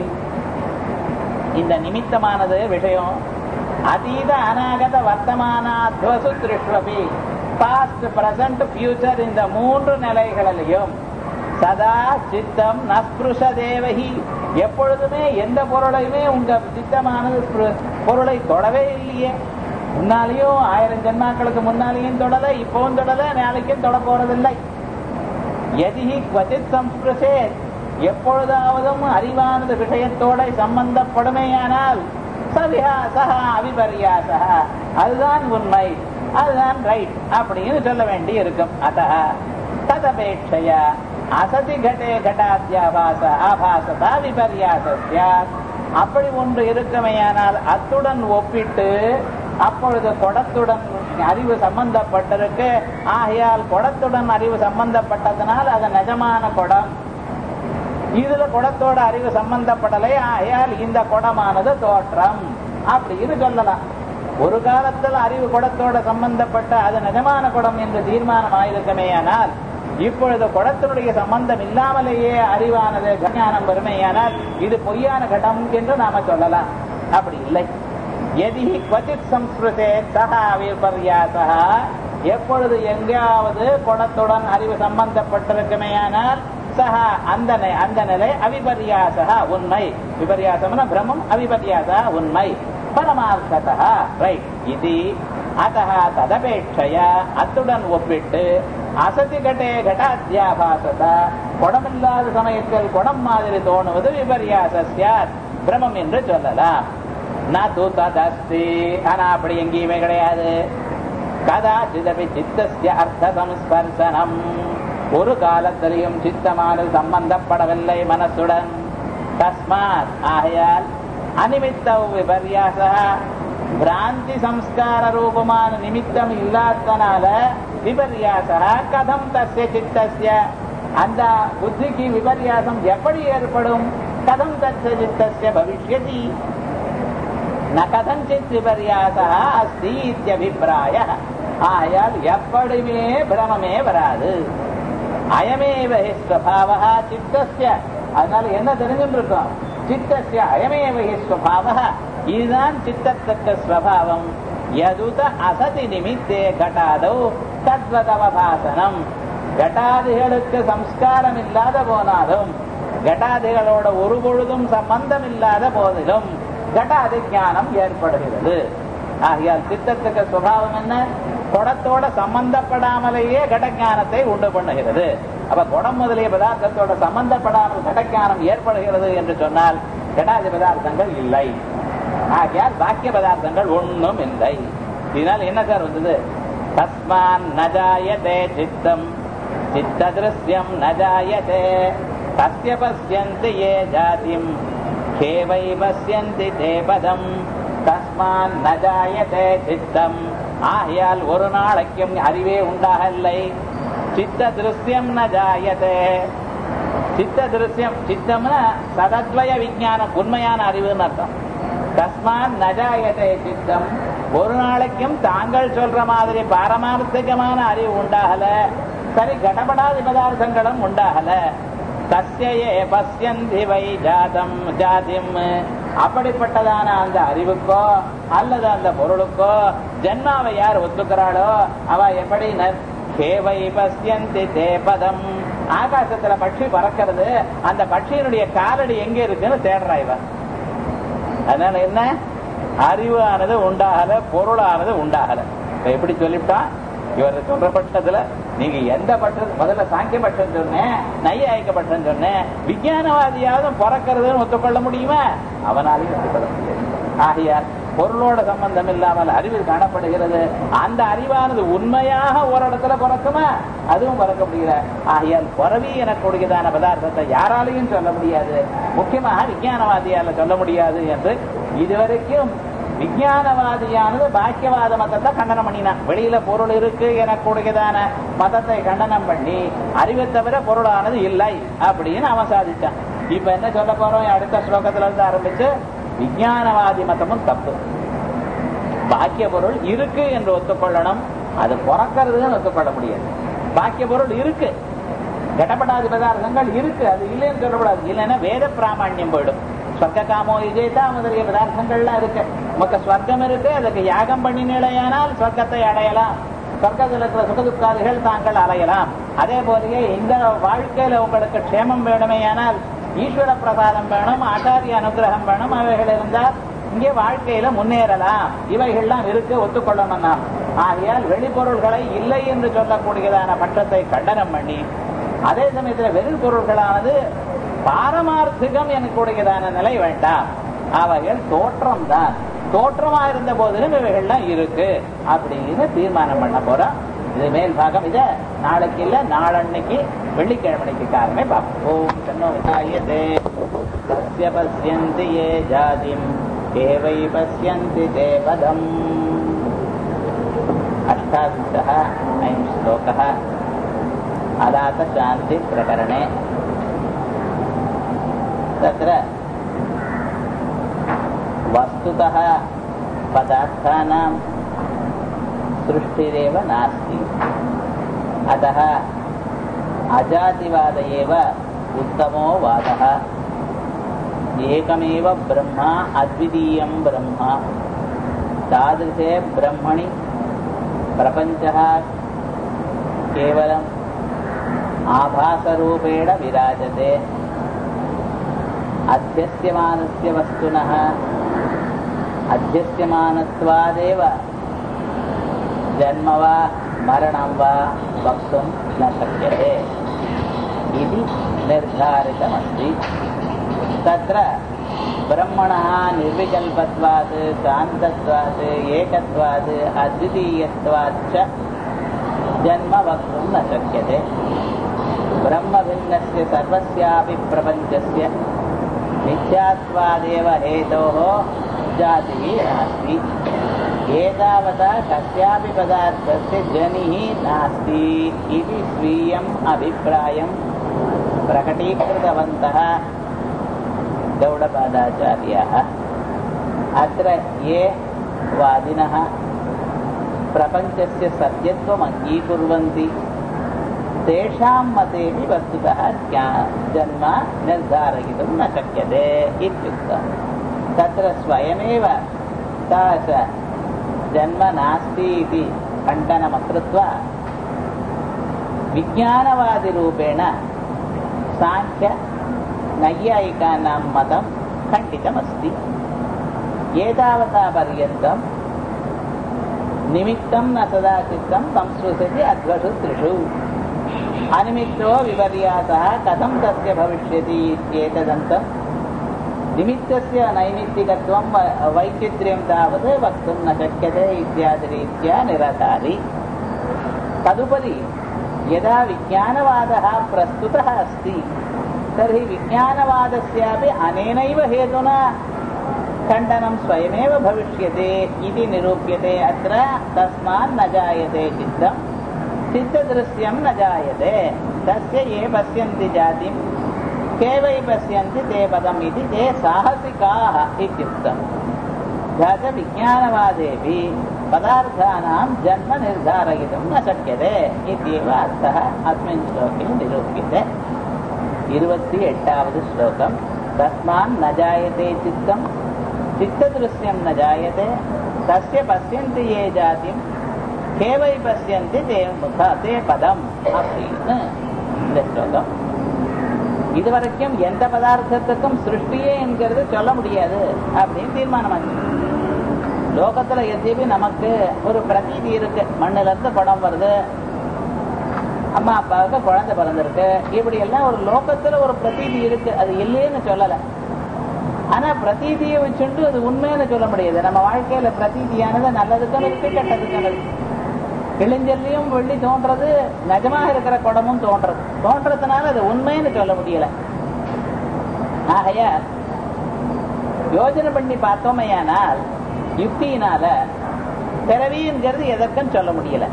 இந்த நிமித்தமானது விஷயம் அதீத அநாகத வர்த்தமான அத்வசு திருஷ்வபி பாஸ்ட் பிரசன்ட் ஃபியூச்சர் இந்த மூன்று நிலைகளிலையும் சதா சித்தம் நஸ்பிருஷ தேவகி எப்பொழுதுமே எந்த பொருளையுமே உங்க சித்தமானது ஸ்பிரு- பொருளை தொடவே இல்லையே முன்னாலேயும் ஆயிரம் ஜென்மாக்களுக்கு முன்னாலேயும் தொடல இப்பவும் தொடல நாளைக்கும் தொட போறதில்லை எதிகி குவச்சித் சம்ஸ்பிருஷே எப்பொழுதாவதும் அறிவானது விஷயத்தோட சம்பந்தப்படுமேயானால் சவிஹா சஹா அவிபரியாசா அதுதான் உண்மை அதுதான் ரைட் அப்படின்னு சொல்ல வேண்டி இருக்கும் அத ததபேட்சைய அசதி கடே கடாத்தியாபாச ஆபாசதா விபரியாசஸ்ய அப்படி ஒன்று இருக்குமேயானால் அத்துடன் ஒப்பிட்டு அப்பொழுது குடத்துடன் அறிவு சம்பந்தப்பட்டிருக்கு ஆகையால் குடத்துடன் அறிவு சம்பந்தப்பட்டதனால் அது நிஜமான குடம் இதுல குடத்தோட அறிவு சம்பந்தப்படலை ஆகையால் இந்த குடமானது தோற்றம் அப்படின்னு சொல்லலாம் ஒரு காலத்தில் அறிவு குடத்தோட சம்பந்தப்பட்ட அது நிஜமான குடம் என்று தீர்மானம் ஆயிருக்கமேயானால் இப்பொழுது குடத்தினுடைய சம்பந்தம் இல்லாமலேயே அறிவானது ஞானம் வருமேயானால் இது பொய்யான கடம் என்று நாம சொல்லலாம் அப்படி இல்லை எதி குவச்சித் சம்ஸ்கிருதே சகா விபர்யாசா எப்பொழுது எங்காவது குடத்துடன் அறிவு சம்பந்தப்பட்டிருக்குமேயானால் சஹா அந்த நி- அந்த நிலை அவிபர்யாசா உண்மை விபர்யாசம்னா பிரம்மம் அவிபர்யாசா உண்மை பரமார்த்ததா ரைட் இது அத்தः ததபேட்சைய அத்துடன் ஒப்பிட்டு அசதி கட்டே கட்டாத்தியாபாசத குடமில்லாத சமயத்தில் குடம் மாதிரி தோணுவது விபர்யாசஸ்யாத் பிரமம் என்று சொல்லலாம் ந தூ ததஸ்தி ஆனா அப்படி எங்கேயுமே கிடையாது கதாச்சிதபி சித்தஸ்ய அர்த்த சம்ஸ்பர்சனம் ஒரு காலத்திலையும் சித்தமானது சம்பந்தப்படவில்லை மனசுடன் தஸ்மாத் ஆகையால் அனிமித்த விபர்யாச பிராந்தி சம்ஸ்கார ரூபமான நிமித்தம் இல்லாதனால விபர்யாச கதம் தஸ்ய சித்தஸ்ய அந்த புத்திக்கு விபர்யாசம் எப்படி ஏற்படும் கதம் தஸ்ய சித்தஸ்ய பவிஷ்யதி ந கதஞ்சித் விபர்யாசா அஸ்தி இத்தியபிப்பிராய ஆயால் எப்படியுமே பிரமமே வராது அயமேவ ஹி ஸ்வபாவா சித்தஸ்ய அதனால என்ன தெரிஞ்சுட்டு இருக்கோம் சித்தஸ்ய அயமேவ ஹி ஸ்வபாவ இதுதான் சித்தத்துக்கு ஸ்வபாவம் யதுத அசதி நிமித்தே கட்டாதோ தத்வதவபாசனம் கட்டாதிகளுக்கு சம்ஸ்காரம் இல்லாத போனாலும் கட்டாதிகளோட ஒரு பொழுதும் சம்பந்தம் இல்லாத போதிலும் கட்டாதி ஞானம் ஏற்படுகிறது ஆகையால் சித்தத்துக்கு சுபாவம் என்ன குடத்தோட சம்பந்தப்படாமலேயே கடஞானத்தை உண்டு பண்ணுகிறது அப்ப குடம் முதலிய பதார்த்தத்தோட சம்பந்தப்படாமல் கடஞானம் ஏற்படுகிறது என்று சொன்னால் கடாதி பதார்த்தங்கள் இல்லை ஆகையால் பாக்கிய பதார்த்தங்கள் ஒண்ணும் இல்லை இதனால் என்ன சார் வந்தது தஸ்மான் நஜாயதே சித்தம் சித்த திருஷ்யம் நஜாயதே தஸ்ய பசியந்தி ஏ ஜாதிம் கேவை பசியந்தி தே பதம் தஸ்மான் நஜாயதே சித்தம் ஆகையால் ஒரு நாளைக்கும் அறிவே உண்டாகவில்லை சித்த திருஷ்யம் நஜாயதே சித்த திருஷ்யம் சித்தம்னா சதத்வய விஞ்ஞானம் உண்மையான அறிவுன்னு அர்த்தம் தஸ்மான் நஜாயதே சித்தம் ஒரு நாளைக்கும் தாங்கள் சொல்ற மாதிரி பாரமார்த்திகமான அறிவு உண்டாகல சரி கடபடாதி பதார்த்தங்களும் உண்டாகல தஸ்யே பசியந்தி வை ஜாதம் ஜாதிம் அப்படிப்பட்டதான அந்த அறிவுக்கோ அல்லது அந்த பொருளுக்கோ ஜென்மாவை யார் ஒத்துக்கிறாளோ அவ எப்படி கேவை பசியந்தி தேபதம் ஆகாசத்துல பட்சி பறக்கிறது அந்த பட்சியினுடைய காலடி எங்க இருக்குன்னு தேடுறா இவன் அதனால என்ன அறிவானது உண்டாகல பொருளானது உண்டாகல இப்ப எப்படி சொல்லிவிட்டான் இவர் சொல்ற பட்சத்துல நீங்க எந்த பட்சம் முதல்ல சாங்கிய பட்சம் சொன்னேன் நையாயிக்க பட்சம் சொன்னேன் விஞ்ஞானவாதியாவது பிறக்கிறதுன்னு ஒத்துக்கொள்ள முடியுமா அவனாலையும் ஒத்துக்கொள்ள முடியாது ஆகையால் பொருளோட சம்பந்தம் இல்லாமல் அறிவு காணப்படுகிறது அந்த அறிவானது உண்மையாக ஒரு இடத்துல பிறக்குமா அதுவும் பிறக்க முடியல ஆகையால் பிறவி எனக்கூடியதான பதார்த்தத்தை யாராலையும் சொல்ல முடியாது முக்கியமாக விஞ்ஞானவாதியால சொல்ல முடியாது என்று இதுவரைக்கும் விஞ்ஞானவாதியானது பாக்கியவாத மதத்தை கண்டனம் பண்ணினான் வெளியில பொருள் இருக்கு எனக்கூடியதான மதத்தை கண்டனம் பண்ணி அறிவை தவிர பொருளானது இல்லை அப்படின்னு அவன் சாதிச்சான் இப்ப என்ன சொல்ல போறோம் அடுத்த ஸ்லோகத்துல இருந்து ஆரம்பிச்சு விஞ்ஞானவாதி மதமும் தப்பு பாக்கிய பொருள் இருக்கு என்று ஒத்துக்கொள்ளணும் அது பிறக்கிறதுன்னு ஒத்துக்கொள்ள முடியாது பாக்கிய பொருள் இருக்கு கடப்படாத பதார்த்தங்கள் இருக்கு அது இல்லைன்னு சொல்லக்கூடாது இல்லைன்னா வேத பிராமணியம் போயிடும் ஸ்வர்க்க காமோ விஜயதா முதலிய பதார்த்தங்கள்லாம் இருக்கு உமக்கு ஸ்வர்க்கம் இருக்கு அதுக்கு யாகம் பண்ணினேலையானால் ஸ்வர்க்கத்தை அடையலாம் சொர்க்கத்தில் இருக்கிற சுகதுக்காதிகள் தாங்கள் அலையலாம் அதே போலயே இந்த வாழ்க்கையில உங்களுக்கு க்ஷேமம் வேணுமேயானால் ஈஸ்வர பிரசாதம் வேணும் ஆச்சாரிய அனுகிரகம் வேணும் அவைகள் இருந்தால் இங்கே வாழ்க்கையில முன்னேறலாம் இவைகள்லாம் இருக்கு ஒத்துக்கொள்ளணும் நாம் ஆகையால் வெளிப்பொருள்களை இல்லை என்று சொல்லக்கூடியதான பட்சத்தை கண்டனம் பண்ணி அதே சமயத்துல வெறும் பொருள்களானது பாரமார்த்திகம் எனக்கூடியதான நிலை வேண்டாம் அவைகள் தோற்றம் தான் தோற்றமா இருந்த போதிலும் இவைகள்லாம் இருக்கு அப்படின்னு தீர்மானம் பண்ண போறோம் இது மேல் பாகம் இத நாளைக்கு இல்ல நாளன்னைக்கு வெள்ளிக்கிழமைக்கு காரணமே பார்ப்போம் ஓம் தன்னோ விநாயகே சத்ய பசியந்தி ஏ ஜாதிம் தேவை பசியந்தி தேவதம் अष्टादशः अयं श्लोकः अलातशान्तिप्रकरणे तत्र वस्तुतः पदार्थानां सृष्टिरेव नास्ति अतः अजातिवाद एव उत्तमो वादः एकमेव ब्रह्म अद्वितीयं ब्रह्म तादृशे ब्रह्मणि प्रपञ्चः केवलम् आभासरूपेण विराजते अध्यस्यमानस्य वस्तुनः अध्यस्यमानत्वादेव जन्म वा मरणं वा वक्तुं न शक्यते इति निर्धारितमस्ति तत्र ब्रह्मणः निर्विकल्पत्वात् शान्तत्वात् एकत्वात् अद्वितीयत्वात् च जन्म वक्तुं न शक्यते ब्रह्मभिन्नस्य सर्वस्यापि प्रपञ्चस्य मिथ्यात्वादेव हेतोः जातिः नास्ति एतावता कस्यापि पदार्थस्य जनिः नास्ति इति स्वीयम् अभिप्रायं प्रकटीकृतवन्तः गौडपादाचार्याः अत्र ये वादिनः प्रपञ्चस्य सत्यत्वम् अङ्गीकुर्वन्ति तेषां मतेपि वस्तुतः ज्ञा जन्म निर्धारयितुं न शक्यते इत्युक्तम् तत्र स्वयमेव तास जन्म नास्ति इति खण्डनमकृत्वा विज्ञानवादिरूपेण साङ्ख्य नैयायिकानां मतं खण्डितमस्ति एतावता पर्यन्तं निमित्तं न सदा चित्तं संस्पृशति अध्वषु त्रिषु अनिमित्तो विपर्यासः कथं तस्य भविष्यति इत्येतदन्तं निमित्तस्य नैमित्तिकत्वं वैचित्र्यं तावत् वक्तुं न शक्यते इत्यादिरीत्या निरधारि तदुपरि यदा विज्ञानवादः प्रस्तुतः अस्ति तर्हि विज्ञानवादस्यापि अनेनैव हेतुना खण्डनं स्वयमेव भविष्यते इति निरूप्यते अत्र तस्मात् न जायते चित्तं चित्तदृश्यं न जायते तस्य ये पश्यन्ति जातिं के वै पश्यन्ति ते पदम् इति ते साहसिकाः इत्युक्तम् विज्ञानवादेपि पदार्थानां जन्म निर्धारयितुं न शक्यते इत्येव अर्थः अस्मिन् श्लोके निरूप्यते இருபத்தி எட்டாவது ஸ்லோகம் தஸ்மான் ந ஜாயதே சித்தம் சித்ததிருஷ்யம் ந ஜாயதே தஸ்ய பசியந்தி ஏ ஜாதிம் கேவை பசியந்தி தே முக தே பதம் அப்படின்னு இந்த ஸ்லோகம் இதுவரைக்கும் எந்த பதார்த்தத்துக்கும் சிருஷ்டியே என்கிறது சொல்ல முடியாது அப்படின்னு தீர்மானமாச்சு லோகத்துல எத்தேபி நமக்கு ஒரு பிரதீதி இருக்கு மண்ணுல இருந்து குடம் வருது அம்மா அப்பாவுக்கு குழந்தை பிறந்திருக்கு இப்படி எல்லாம் ஒரு லோகத்துல ஒரு பிரதீதி இருக்கு அது இல்லைன்னு சொல்லல ஆனா பிரதீதியை வச்சுட்டு அது உண்மைன்னு சொல்ல முடியாது நம்ம வாழ்க்கையில பிரதீதியானது நல்லதுக்கும் இருக்கு கெட்டதுக்கும் இருக்கு கிழிஞ்சல்லையும் வெள்ளி தோன்றது நிஜமாக இருக்கிற குடமும் தோன்றது தோன்றதுனால அது உண்மைன்னு சொல்ல முடியல ஆகையால் யோஜனை பண்ணி பார்த்தோமையானால் யுக்தியினால பிறவிங்கிறது எதற்கும் சொல்ல முடியல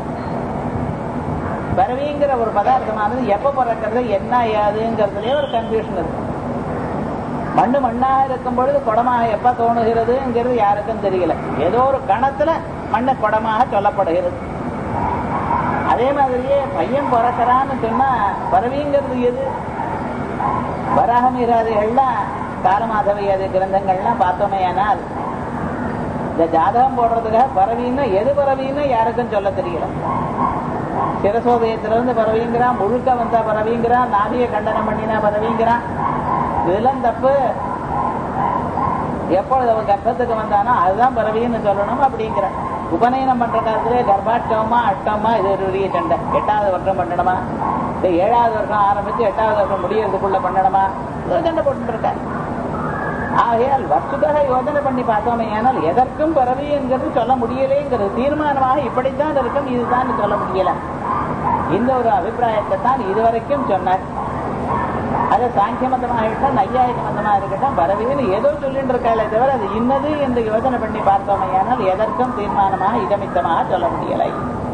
பிறவிங்கிற ஒரு பதார்த்தமானது எப்ப பிறக்கிறது என்ன ஏதுங்கிறதுலயே ஒரு கன்ஃபியூஷன் இருக்கு மண்ணு மண்ணாக இருக்கும் பொழுது குடமாக எப்ப தோணுகிறதுங்கிறது யாருக்கும் தெரியல ஏதோ ஒரு கணத்துல மண்ணு குடமாக சொல்லப்படுகிறது அதே மாதிரியே பையன் பிறக்கிறான்னு சொன்னா பறவைங்கிறது எது வராகமீராதிகள்லாம் காலமாதவையாதி கிரந்தங்கள்லாம் பார்த்தோமேயானால் இந்த ஜாதகம் போடுறதுக்காக பறவைன்னு எது பறவைன்னு யாருக்கும் சொல்ல தெரியல சிரசோதயத்திலிருந்து பறவைங்கிறான் முழுக்க வந்தா பறவைங்கிறான் நாதிய கண்டனம் பண்ணினா பறவைங்கிறான் இதெல்லாம் தப்பு எப்பொழுது அவன் கர்ப்பத்துக்கு வந்தானோ அதுதான் பறவைன்னு சொல்லணும் அப்படிங்கிற உபநயனம் பண்ற காலத்திலே கர்ப்பாட்டமா அட்டமா இது ஒரு பெரிய சண்டை எட்டாவது வருஷம் பண்ணணுமா இந்த ஏழாவது வருஷம் ஆரம்பிச்சு எட்டாவது வருஷம் முடியறதுக்குள்ள பண்ணணுமா இது சண்டை போட்டு இருக்க ஆகையால் வசுதாக யோசனை பண்ணி பார்த்தோமே ஆனால் எதற்கும் பறவைங்கிறது சொல்ல முடியலேங்கிறது தீர்மானமாக இப்படித்தான் இருக்கும் இதுதான் சொல்ல முடியல இந்த ஒரு அபிப்பிராயத்தை தான் இதுவரைக்கும் சொன்னார் அது சாங்கிய மதமாக இருக்கட்டும் நையாயிக மதமாக இருக்கட்டும் பரவின்னு ஏதோ சொல்லிட்டு இருக்காளே தவிர அது இன்னது என்று யோசனை பண்ணி பார்த்தோமே ஆனால் எதற்கும் தீர்மானமாக இதமித்தமாக சொல்ல முடியலை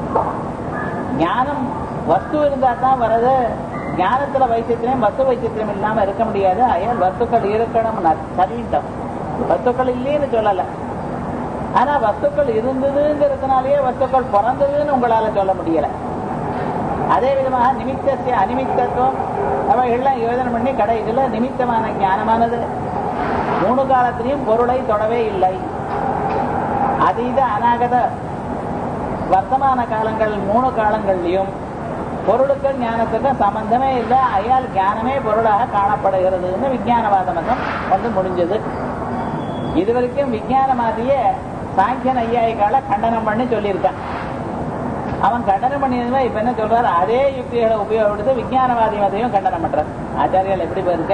ஞானம் வஸ்து இருந்தா தான் வர்றது ஞானத்துல வைத்தியம் வஸ்து வைத்தியம் இல்லாம இருக்க முடியாது அயல் வஸ்துக்கள் இருக்கணும் சரியிட்டம் வஸ்துக்கள் இல்லைன்னு சொல்லல ஆனா வஸ்துக்கள் இருந்ததுங்கிறதுனாலயே வஸ்துக்கள் பிறந்ததுன்னு உங்களால சொல்ல முடியல அதே விதமாக நிமித்தத்தை அனிமித்தத்துவம் அவைகள்லாம் யோஜனை பண்ணி கடைசியில நிமித்தமான ஞானமானது மூணு காலத்திலையும் பொருளை தொடவே இல்லை அதீத அநாகத வர்த்தமான காலங்கள் மூணு காலங்கள்லையும் பொருளுக்கும் ஞானத்துக்கும் சம்பந்தமே இல்லை அயால் ஞானமே பொருளாக காணப்படுகிறதுன்னு விஞ்ஞானவாத மதம் வந்து முடிஞ்சது இது வரைக்கும் விஞ்ஞானவாதியே சாங்கியன் ஐயாயிக்கால கண்டனம் பண்ணி சொல்லியிருக்கான் அவன் கண்டனம் பண்ணியதுமே இப்ப என்ன சொல்றாரு அதே யுக்திகளை உபயோகப்படுத்தி விஞ்ஞானவாதி மதையும் கண்டனம் பண்றார் ஆச்சாரியர்கள் எப்படி போயிருக்க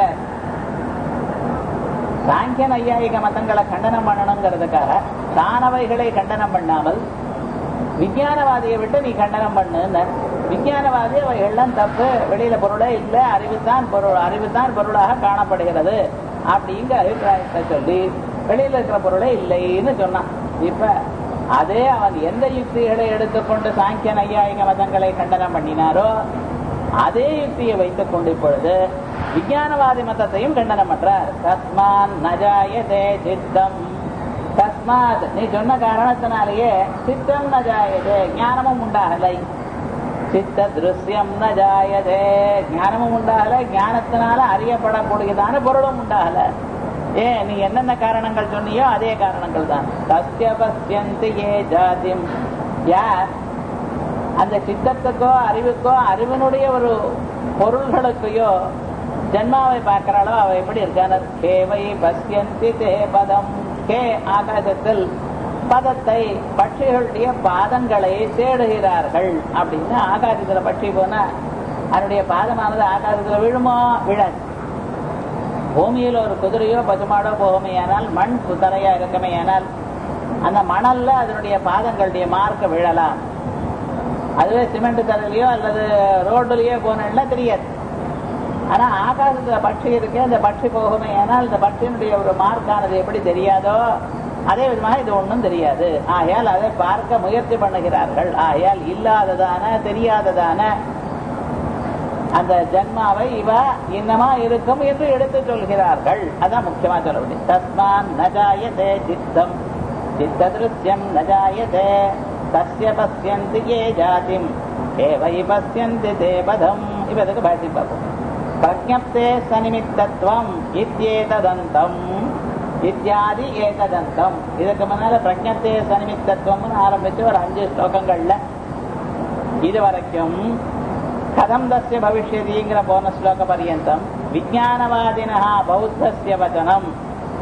சாங்கியன் ஐயாயிக மதங்களை கண்டனம் பண்ணணுங்கிறதுக்காக தானவைகளை கண்டனம் பண்ணாமல் விஞ்ஞானவாதியை விட்டு நீ கண்டனம் பண்ணுன்னு விஞ்ஞானவாதி அவைகள்லாம் தப்பு வெளியில பொருளே இல்லை அறிவுதான் பொருள் அறிவுதான் பொருளாக காணப்படுகிறது அப்படிங்கிற அபிப்பிராயத்தை சொல்லி வெளியில இருக்கிற பொருளே இல்லைன்னு சொன்னான் இப்ப அதே அவன் எந்த யுக்திகளை எடுத்துக்கொண்டு சாங்கிய நையாயிக மதங்களை கண்டனம் பண்ணினாரோ அதே யுக்தியை வைத்துக் கொண்டு இப்பொழுது விஞ்ஞானவாதி மதத்தையும் கண்டனம் பண்றார் தஸ்மான் நஜாயதே சித்தம் தஸ்மாத் நீ சொன்ன காரணத்தினாலேயே சித்தம் நஜாயதே ஞானமும் உண்டாகலை சித்த திருஷ்யம் நஜாயதே ஞானமும் உண்டாகல ஞானத்தினால அறியப்படக்கூடியதான பொருளும் உண்டாகல ஏ நீ என்னென்ன காரணங்கள் சொன்னியோ அதே காரணங்கள் தான் தஸ்ய பசியந்தி ஏ ஜாதிம் யார் அந்த சித்தத்துக்கோ அறிவுக்கோ அறிவினுடைய ஒரு பொருள்களுக்கையோ ஜென்மாவை பார்க்கிறாளோ அவ எப்படி இருக்கானர் கேவை பசியந்தி தே பதம் கே ஆகாசத்தில் பதத்தை பட்சிகளுடைய பாதங்களை தேடுகிறார்கள் அப்படின்னு ஆகாசத்துல பட்சி போனா அதனுடைய பாதமானது ஆகாசத்துல விழுமோ விழாது பூமியில் ஒரு குதிரையோ பசுமாடோ போகுமையானால் மண் குத்தரையா இருக்குமையானால் அந்த மணல்ல அதனுடைய பாதங்களுடைய மார்க்க விழலாம் அதுவே சிமெண்ட் தரையிலையோ அல்லது ரோடுலயோ போனா தெரியாது ஆனா ஆகாசத்துல பட்சி இருக்கு அந்த பட்சி போகுமே ஆனால் இந்த பட்சியினுடைய ஒரு மார்க்கானது எப்படி தெரியாதோ அதே விதமாக இது ஒன்றும் தெரியாது ஆகையால் அதை பார்க்க முயற்சி பண்ணுகிறார்கள் ஆகையால் இல்லாததான தெரியாததான அந்த ஜன்மாவை இவ இன்னமா இருக்கும் என்று எடுத்து சொல்கிறார்கள் அதான் முக்கியமா சொல்ல முடியும் தஸ்மான் நஜாயதே சித்தம் சித்த திருஷ்யம் நஜாயதே தஸ்ய பசியந்தி ஏ ஜாதிம் ஏவை பசியந்தி தே பதம் இவதுக்கு பாட்டி பார்ப்போம் பிரஜப்தே சனிமித்தத்துவம் இத்தியேததந்தம் இத்தியாதி ஏகதந்தம் இதுக்கு முன்னால பிரஜப்தே சனிமித்தத்துவம்னு ஆரம்பிச்சு ஒரு அஞ்சு ஸ்லோகங்கள்ல இது வரைக்கும் கதம் தஸ்ய பவிஷ்யதிங்கிற போன ஸ்லோக பரியந்தம் விஜயானவாதினா பௌத்தஸ்ய வச்சனம்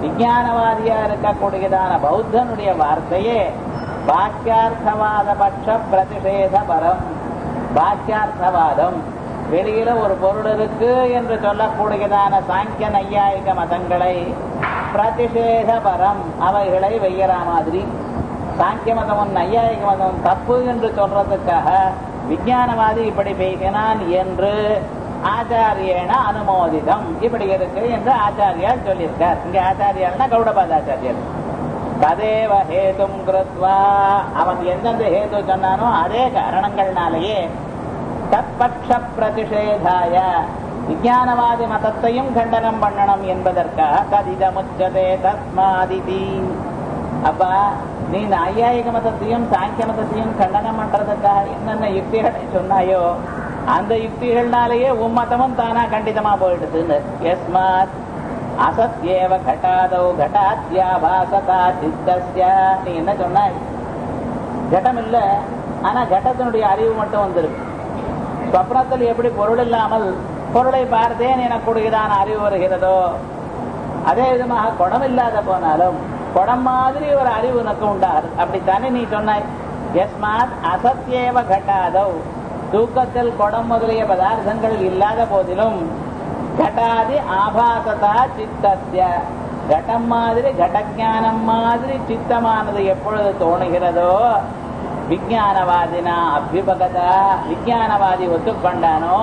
விஞ்ஞானவாதியா இருக்கக்கூடியதான பௌத்தனுடைய வார்த்தையே பாக்கியார்த்தவாத பட்ச பிரதிஷேத பரம் பாக்கியார்த்தவாதம் வெளியில ஒரு பொருள் இருக்கு என்று சொல்லக்கூடியதான சாங்கிய நையாயிக மதங்களை பிரதிஷேத பரம் அவைகளை வெய்யற மாதிரி சாங்கிய மதமும் நையாயிக மதமும் தப்பு என்று சொல்றதுக்காக விஞ்ஞானவாதி இப்படி பேசினான் என்று ஆச்சாரியன அனுமோதிதம் இப்படி இருக்கு என்று ஆச்சாரியார் சொல்லியிருக்கார் இங்க ஆச்சாரியார்னா கௌடபாதாச்சாரியர் ததேவ ஹேதும் கிருத்வா அவன் எந்தெந்த ஹேது சொன்னானோ அதே காரணங்கள்னாலேயே தற்பட்ச பிரதிஷேதாய விஞ்ஞானவாதி மதத்தையும் கண்டனம் பண்ணணும் என்பதற்காக கதிதமுச்சதே தஸ்மாதிதி அப்பா நீ இந்த ஐயாயிக மதத்தையும் சாங்கிய மதத்தையும் கண்டனம் பண்றதுக்காக என்னென்ன யுக்திகளை சொன்னாயோ அந்த யுக்திகள்னாலேயே உன் மதமும் தானா கண்டிதமா போயிடுதுன்னு எஸ்மாத் அசத்யேவ கட்டாதோ கட்டாத்யாபாசதா சித்தஸ்ய நீ என்ன சொன்னாய் கட்டம் இல்ல ஆனா கட்டத்தினுடைய அறிவு மட்டும் வந்திருக்கு ஸ்வப்னத்தில் எப்படி பொருள் இல்லாமல் பொருளை பார்த்தேன் எனக்கூடியதான அறிவு வருகிறதோ அதே விதமாக குடம் இல்லாத போனாலும் குடம் மாதிரி ஒரு அறிவு உனக்கு உண்டாகுது அப்படித்தானே நீ சொன்னாய் எஸ்மாத் அசத்யேவ கட்டாதோ தூக்கத்தில் குடம் முதலிய பதார்த்தங்கள் இல்லாத போதிலும் கட்டாதி ஆபாசதா சித்தஸ்ய கட்டம் மாதிரி கடஜானம் மாதிரி சித்தமானது எப்பொழுது தோணுகிறதோ விஜயானவாதினா அபியுபகதா விஜயானவாதி ஒத்துக்கொண்டானோ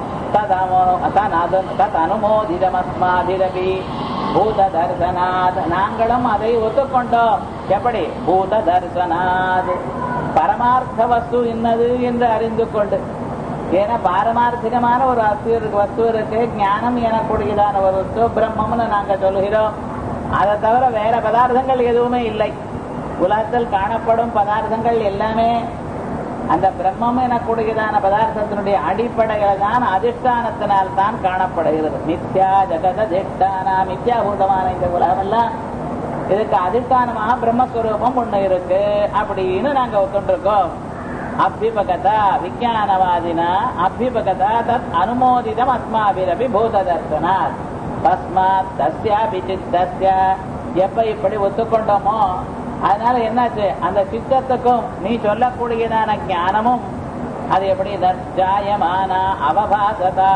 ததனுமோதிதமஸ்மாதிரபி பூத தர்சனாத் நாங்களும் அதை ஒத்துக்கொண்டோம் எப்படி பூத தர்சனாத் பரமார்த்த வஸ்து இன்னது என்று அறிந்து கொண்டு ஏன்னா பாரமார்த்திகமான ஒரு வஸ்து இருக்கு வஸ்து இருக்கு ஞானம் எனக்கூடியதான ஒரு வஸ்து பிரம்மம்னு நாங்க சொல்லுகிறோம் அதை தவிர வேற பதார்த்தங்கள் எதுவுமே இல்லை உலகத்தில் காணப்படும் பதார்த்தங்கள் எல்லாமே அந்த பிரம்மம் எனக்கூடியதான பதார்த்தத்தினுடைய அடிப்படையில தான் அதிஷ்டானத்தினால் தான் காணப்படுகிறது நித்யா ஜெகத திஷ்டானா மித்யாபூதமான இந்த உலகம் எல்லாம் இதுக்கு அதிஷ்டானமாக பிரம்மஸ்வரூபம் ஒண்ணு இருக்கு அப்படின்னு நாங்க ஒத்துண்டிருக்கோம் அபிபகதா விஜயானவாதினா அபிபகதா தத் அனுமோதிதம் அஸ்மாபிரபி பூத தர்சனாத் தஸ்மாத் தஸ்யாபி சித்தஸ்ய எப்ப இப்படி ஒத்துக்கொண்டோமோ அதனால என்னாச்சு அந்த சித்தத்துக்கும் நீ சொல்லக்கூடியதான ஞானமும் அது எப்படி தர்ஜாயமான அவபாசதா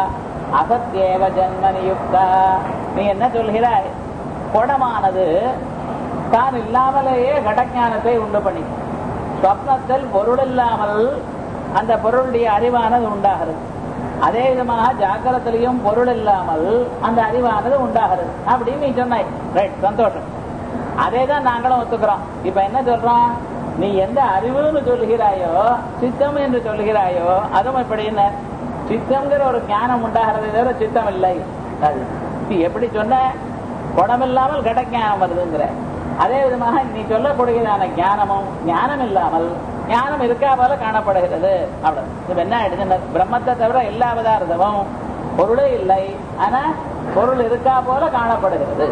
அசத்யேவ ஜன்மனி யுக்தா நீ என்ன சொல்கிறாய் குடமானது தான் இல்லாமலேயே கடஞானத்தை உண்டு பண்ணி ஸ்வப்னத்தில் பொருள் இல்லாமல் அந்த பொருளுடைய அறிவானது உண்டாகிறது அதே விதமாக ஜாக்கிரத்திலையும் பொருள் இல்லாமல் அந்த அறிவானது உண்டாகிறது அப்படின்னு நீ சொன்னாய் ரைட் சந்தோஷம் அதே தான் நாங்களும் ஒத்துக்கிறோம் இப்ப என்ன சொல்றோம் நீ எந்த அறிவுன்னு சொல்லுகிறாயோ சித்தம் என்று சொல்லுகிறாயோ அதுவும் இப்படி என்ன சித்தம்ங்கிற ஒரு ஞானம் உண்டாகிறது தவிர சித்தம் இல்லை அது நீ எப்படி சொன்ன குடம் இல்லாமல் கட ஞானம் வருதுங்கிற அதே விதமாக நீ சொல்லக்கூடியதான ஞானமும் ஞானம் இல்லாமல் ஞானம் இருக்கா போல காணப்படுகிறது அவ்வளவு இது என்ன ஆயிடுச்சு பிரம்மத்தை தவிர எல்லா பதார்த்தமும் பொருளே இல்லை ஆனா பொருள் இருக்கா போல காணப்படுகிறது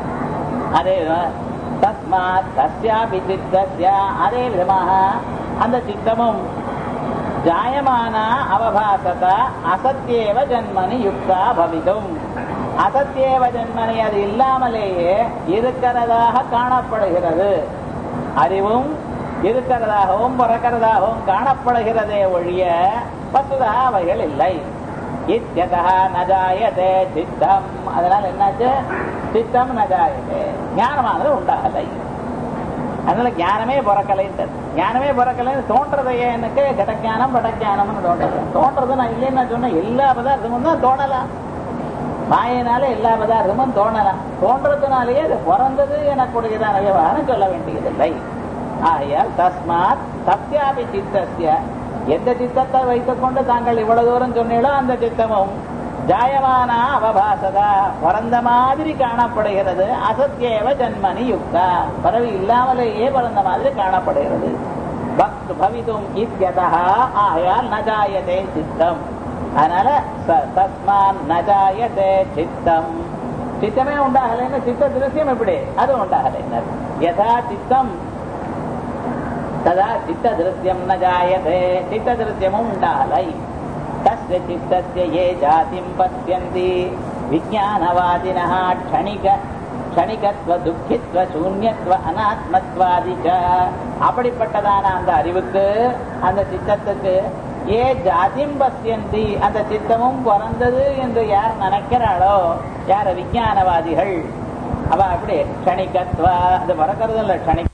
அதே தஸ்மாத் தஸ்யாபி சித்தஸ்ய அதே விதமாக அந்த சித்தமும் ஜாயமான அவபாசத அசத்தியேவ ஜன்மனி யுக்தா பவிதும் அசத்தியேவ ஜன்மனி அது இல்லாமலேயே இருக்கிறதாக காணப்படுகிறது அறிவும் இருக்கிறதாகவும் பிறக்கிறதாகவும் காணப்படுகிறதே ஒழிய வசுதா அவைகள் இல்லை இத்தியதா நஜாயதே சித்தம் அதனால என்னாச்சு சித்தம் நஜாயதே ஞானமானது உண்டாகலை அதனால ஞானமே பிறக்கலைன்றது ஞானமே பிறக்கலைன்னு தோன்றதையே எனக்கு கடஞானம் படஞானம்னு தோன்றது தோன்றது நான் இல்லைன்னு நான் சொன்னேன் எல்லா பதார்த்தமும் தான் தோணலாம் மாயினால எல்லா பதார்த்தமும் தோணலாம் தோன்றதுனாலேயே அது பிறந்தது எனக்குடையதான விவகாரம் சொல்ல வேண்டியதில்லை ஆகையால் தஸ்மாத் சத்யாபி சித்தஸ்ய எந்த சித்தத்தை வைத்துக் கொண்டு தாங்கள் இவ்வளவு தூரம் சொன்னீங்களோ அந்த சித்தமும் ஜாயமான அவபாசதா பிறந்த மாதிரி காணப்படுகிறது அசத்தியேவ ஜன்மனி யுக்தா பறவை இல்லாமலேயே பிறந்த மாதிரி காணப்படுகிறது பக்து பவிதும் இத்தியதா ஆகையால் நஜாயதே சித்தம் அதனால தஸ்மான் நஜாயதே சித்தம் சித்தமே உண்டாகலைன்னு சித்த திருஷ்யம் எப்படி அது உண்டாகலைன்னு யதா சித்தம் ததா சித்த திருஷ்யம் ந ஜாயதே சித்த திருஷ்யமும் உண்டாகலை தஸ்ய சித்தஸ்ய ஏ ஜாதிம் பசியந்தி விஜயானவாதினः க்ஷணிக க்ஷணிகத்வ துக்கித்வ சூன்யத்வ அனாத்மத்வாதி ச. அப்படிப்பட்டதான அந்த அறிவுக்கு அந்த சித்தத்துக்கு ஏ ஜாதிம் பசியந்தி அந்த சித்தமும் பிறந்தது என்று யார் நினைக்கிறாளோ யார் விஞ்ஞானவாதிகள் அவ அப்படி க்ஷணிகத்வ அது பிறக்கிறது இல்லை க்ஷணிக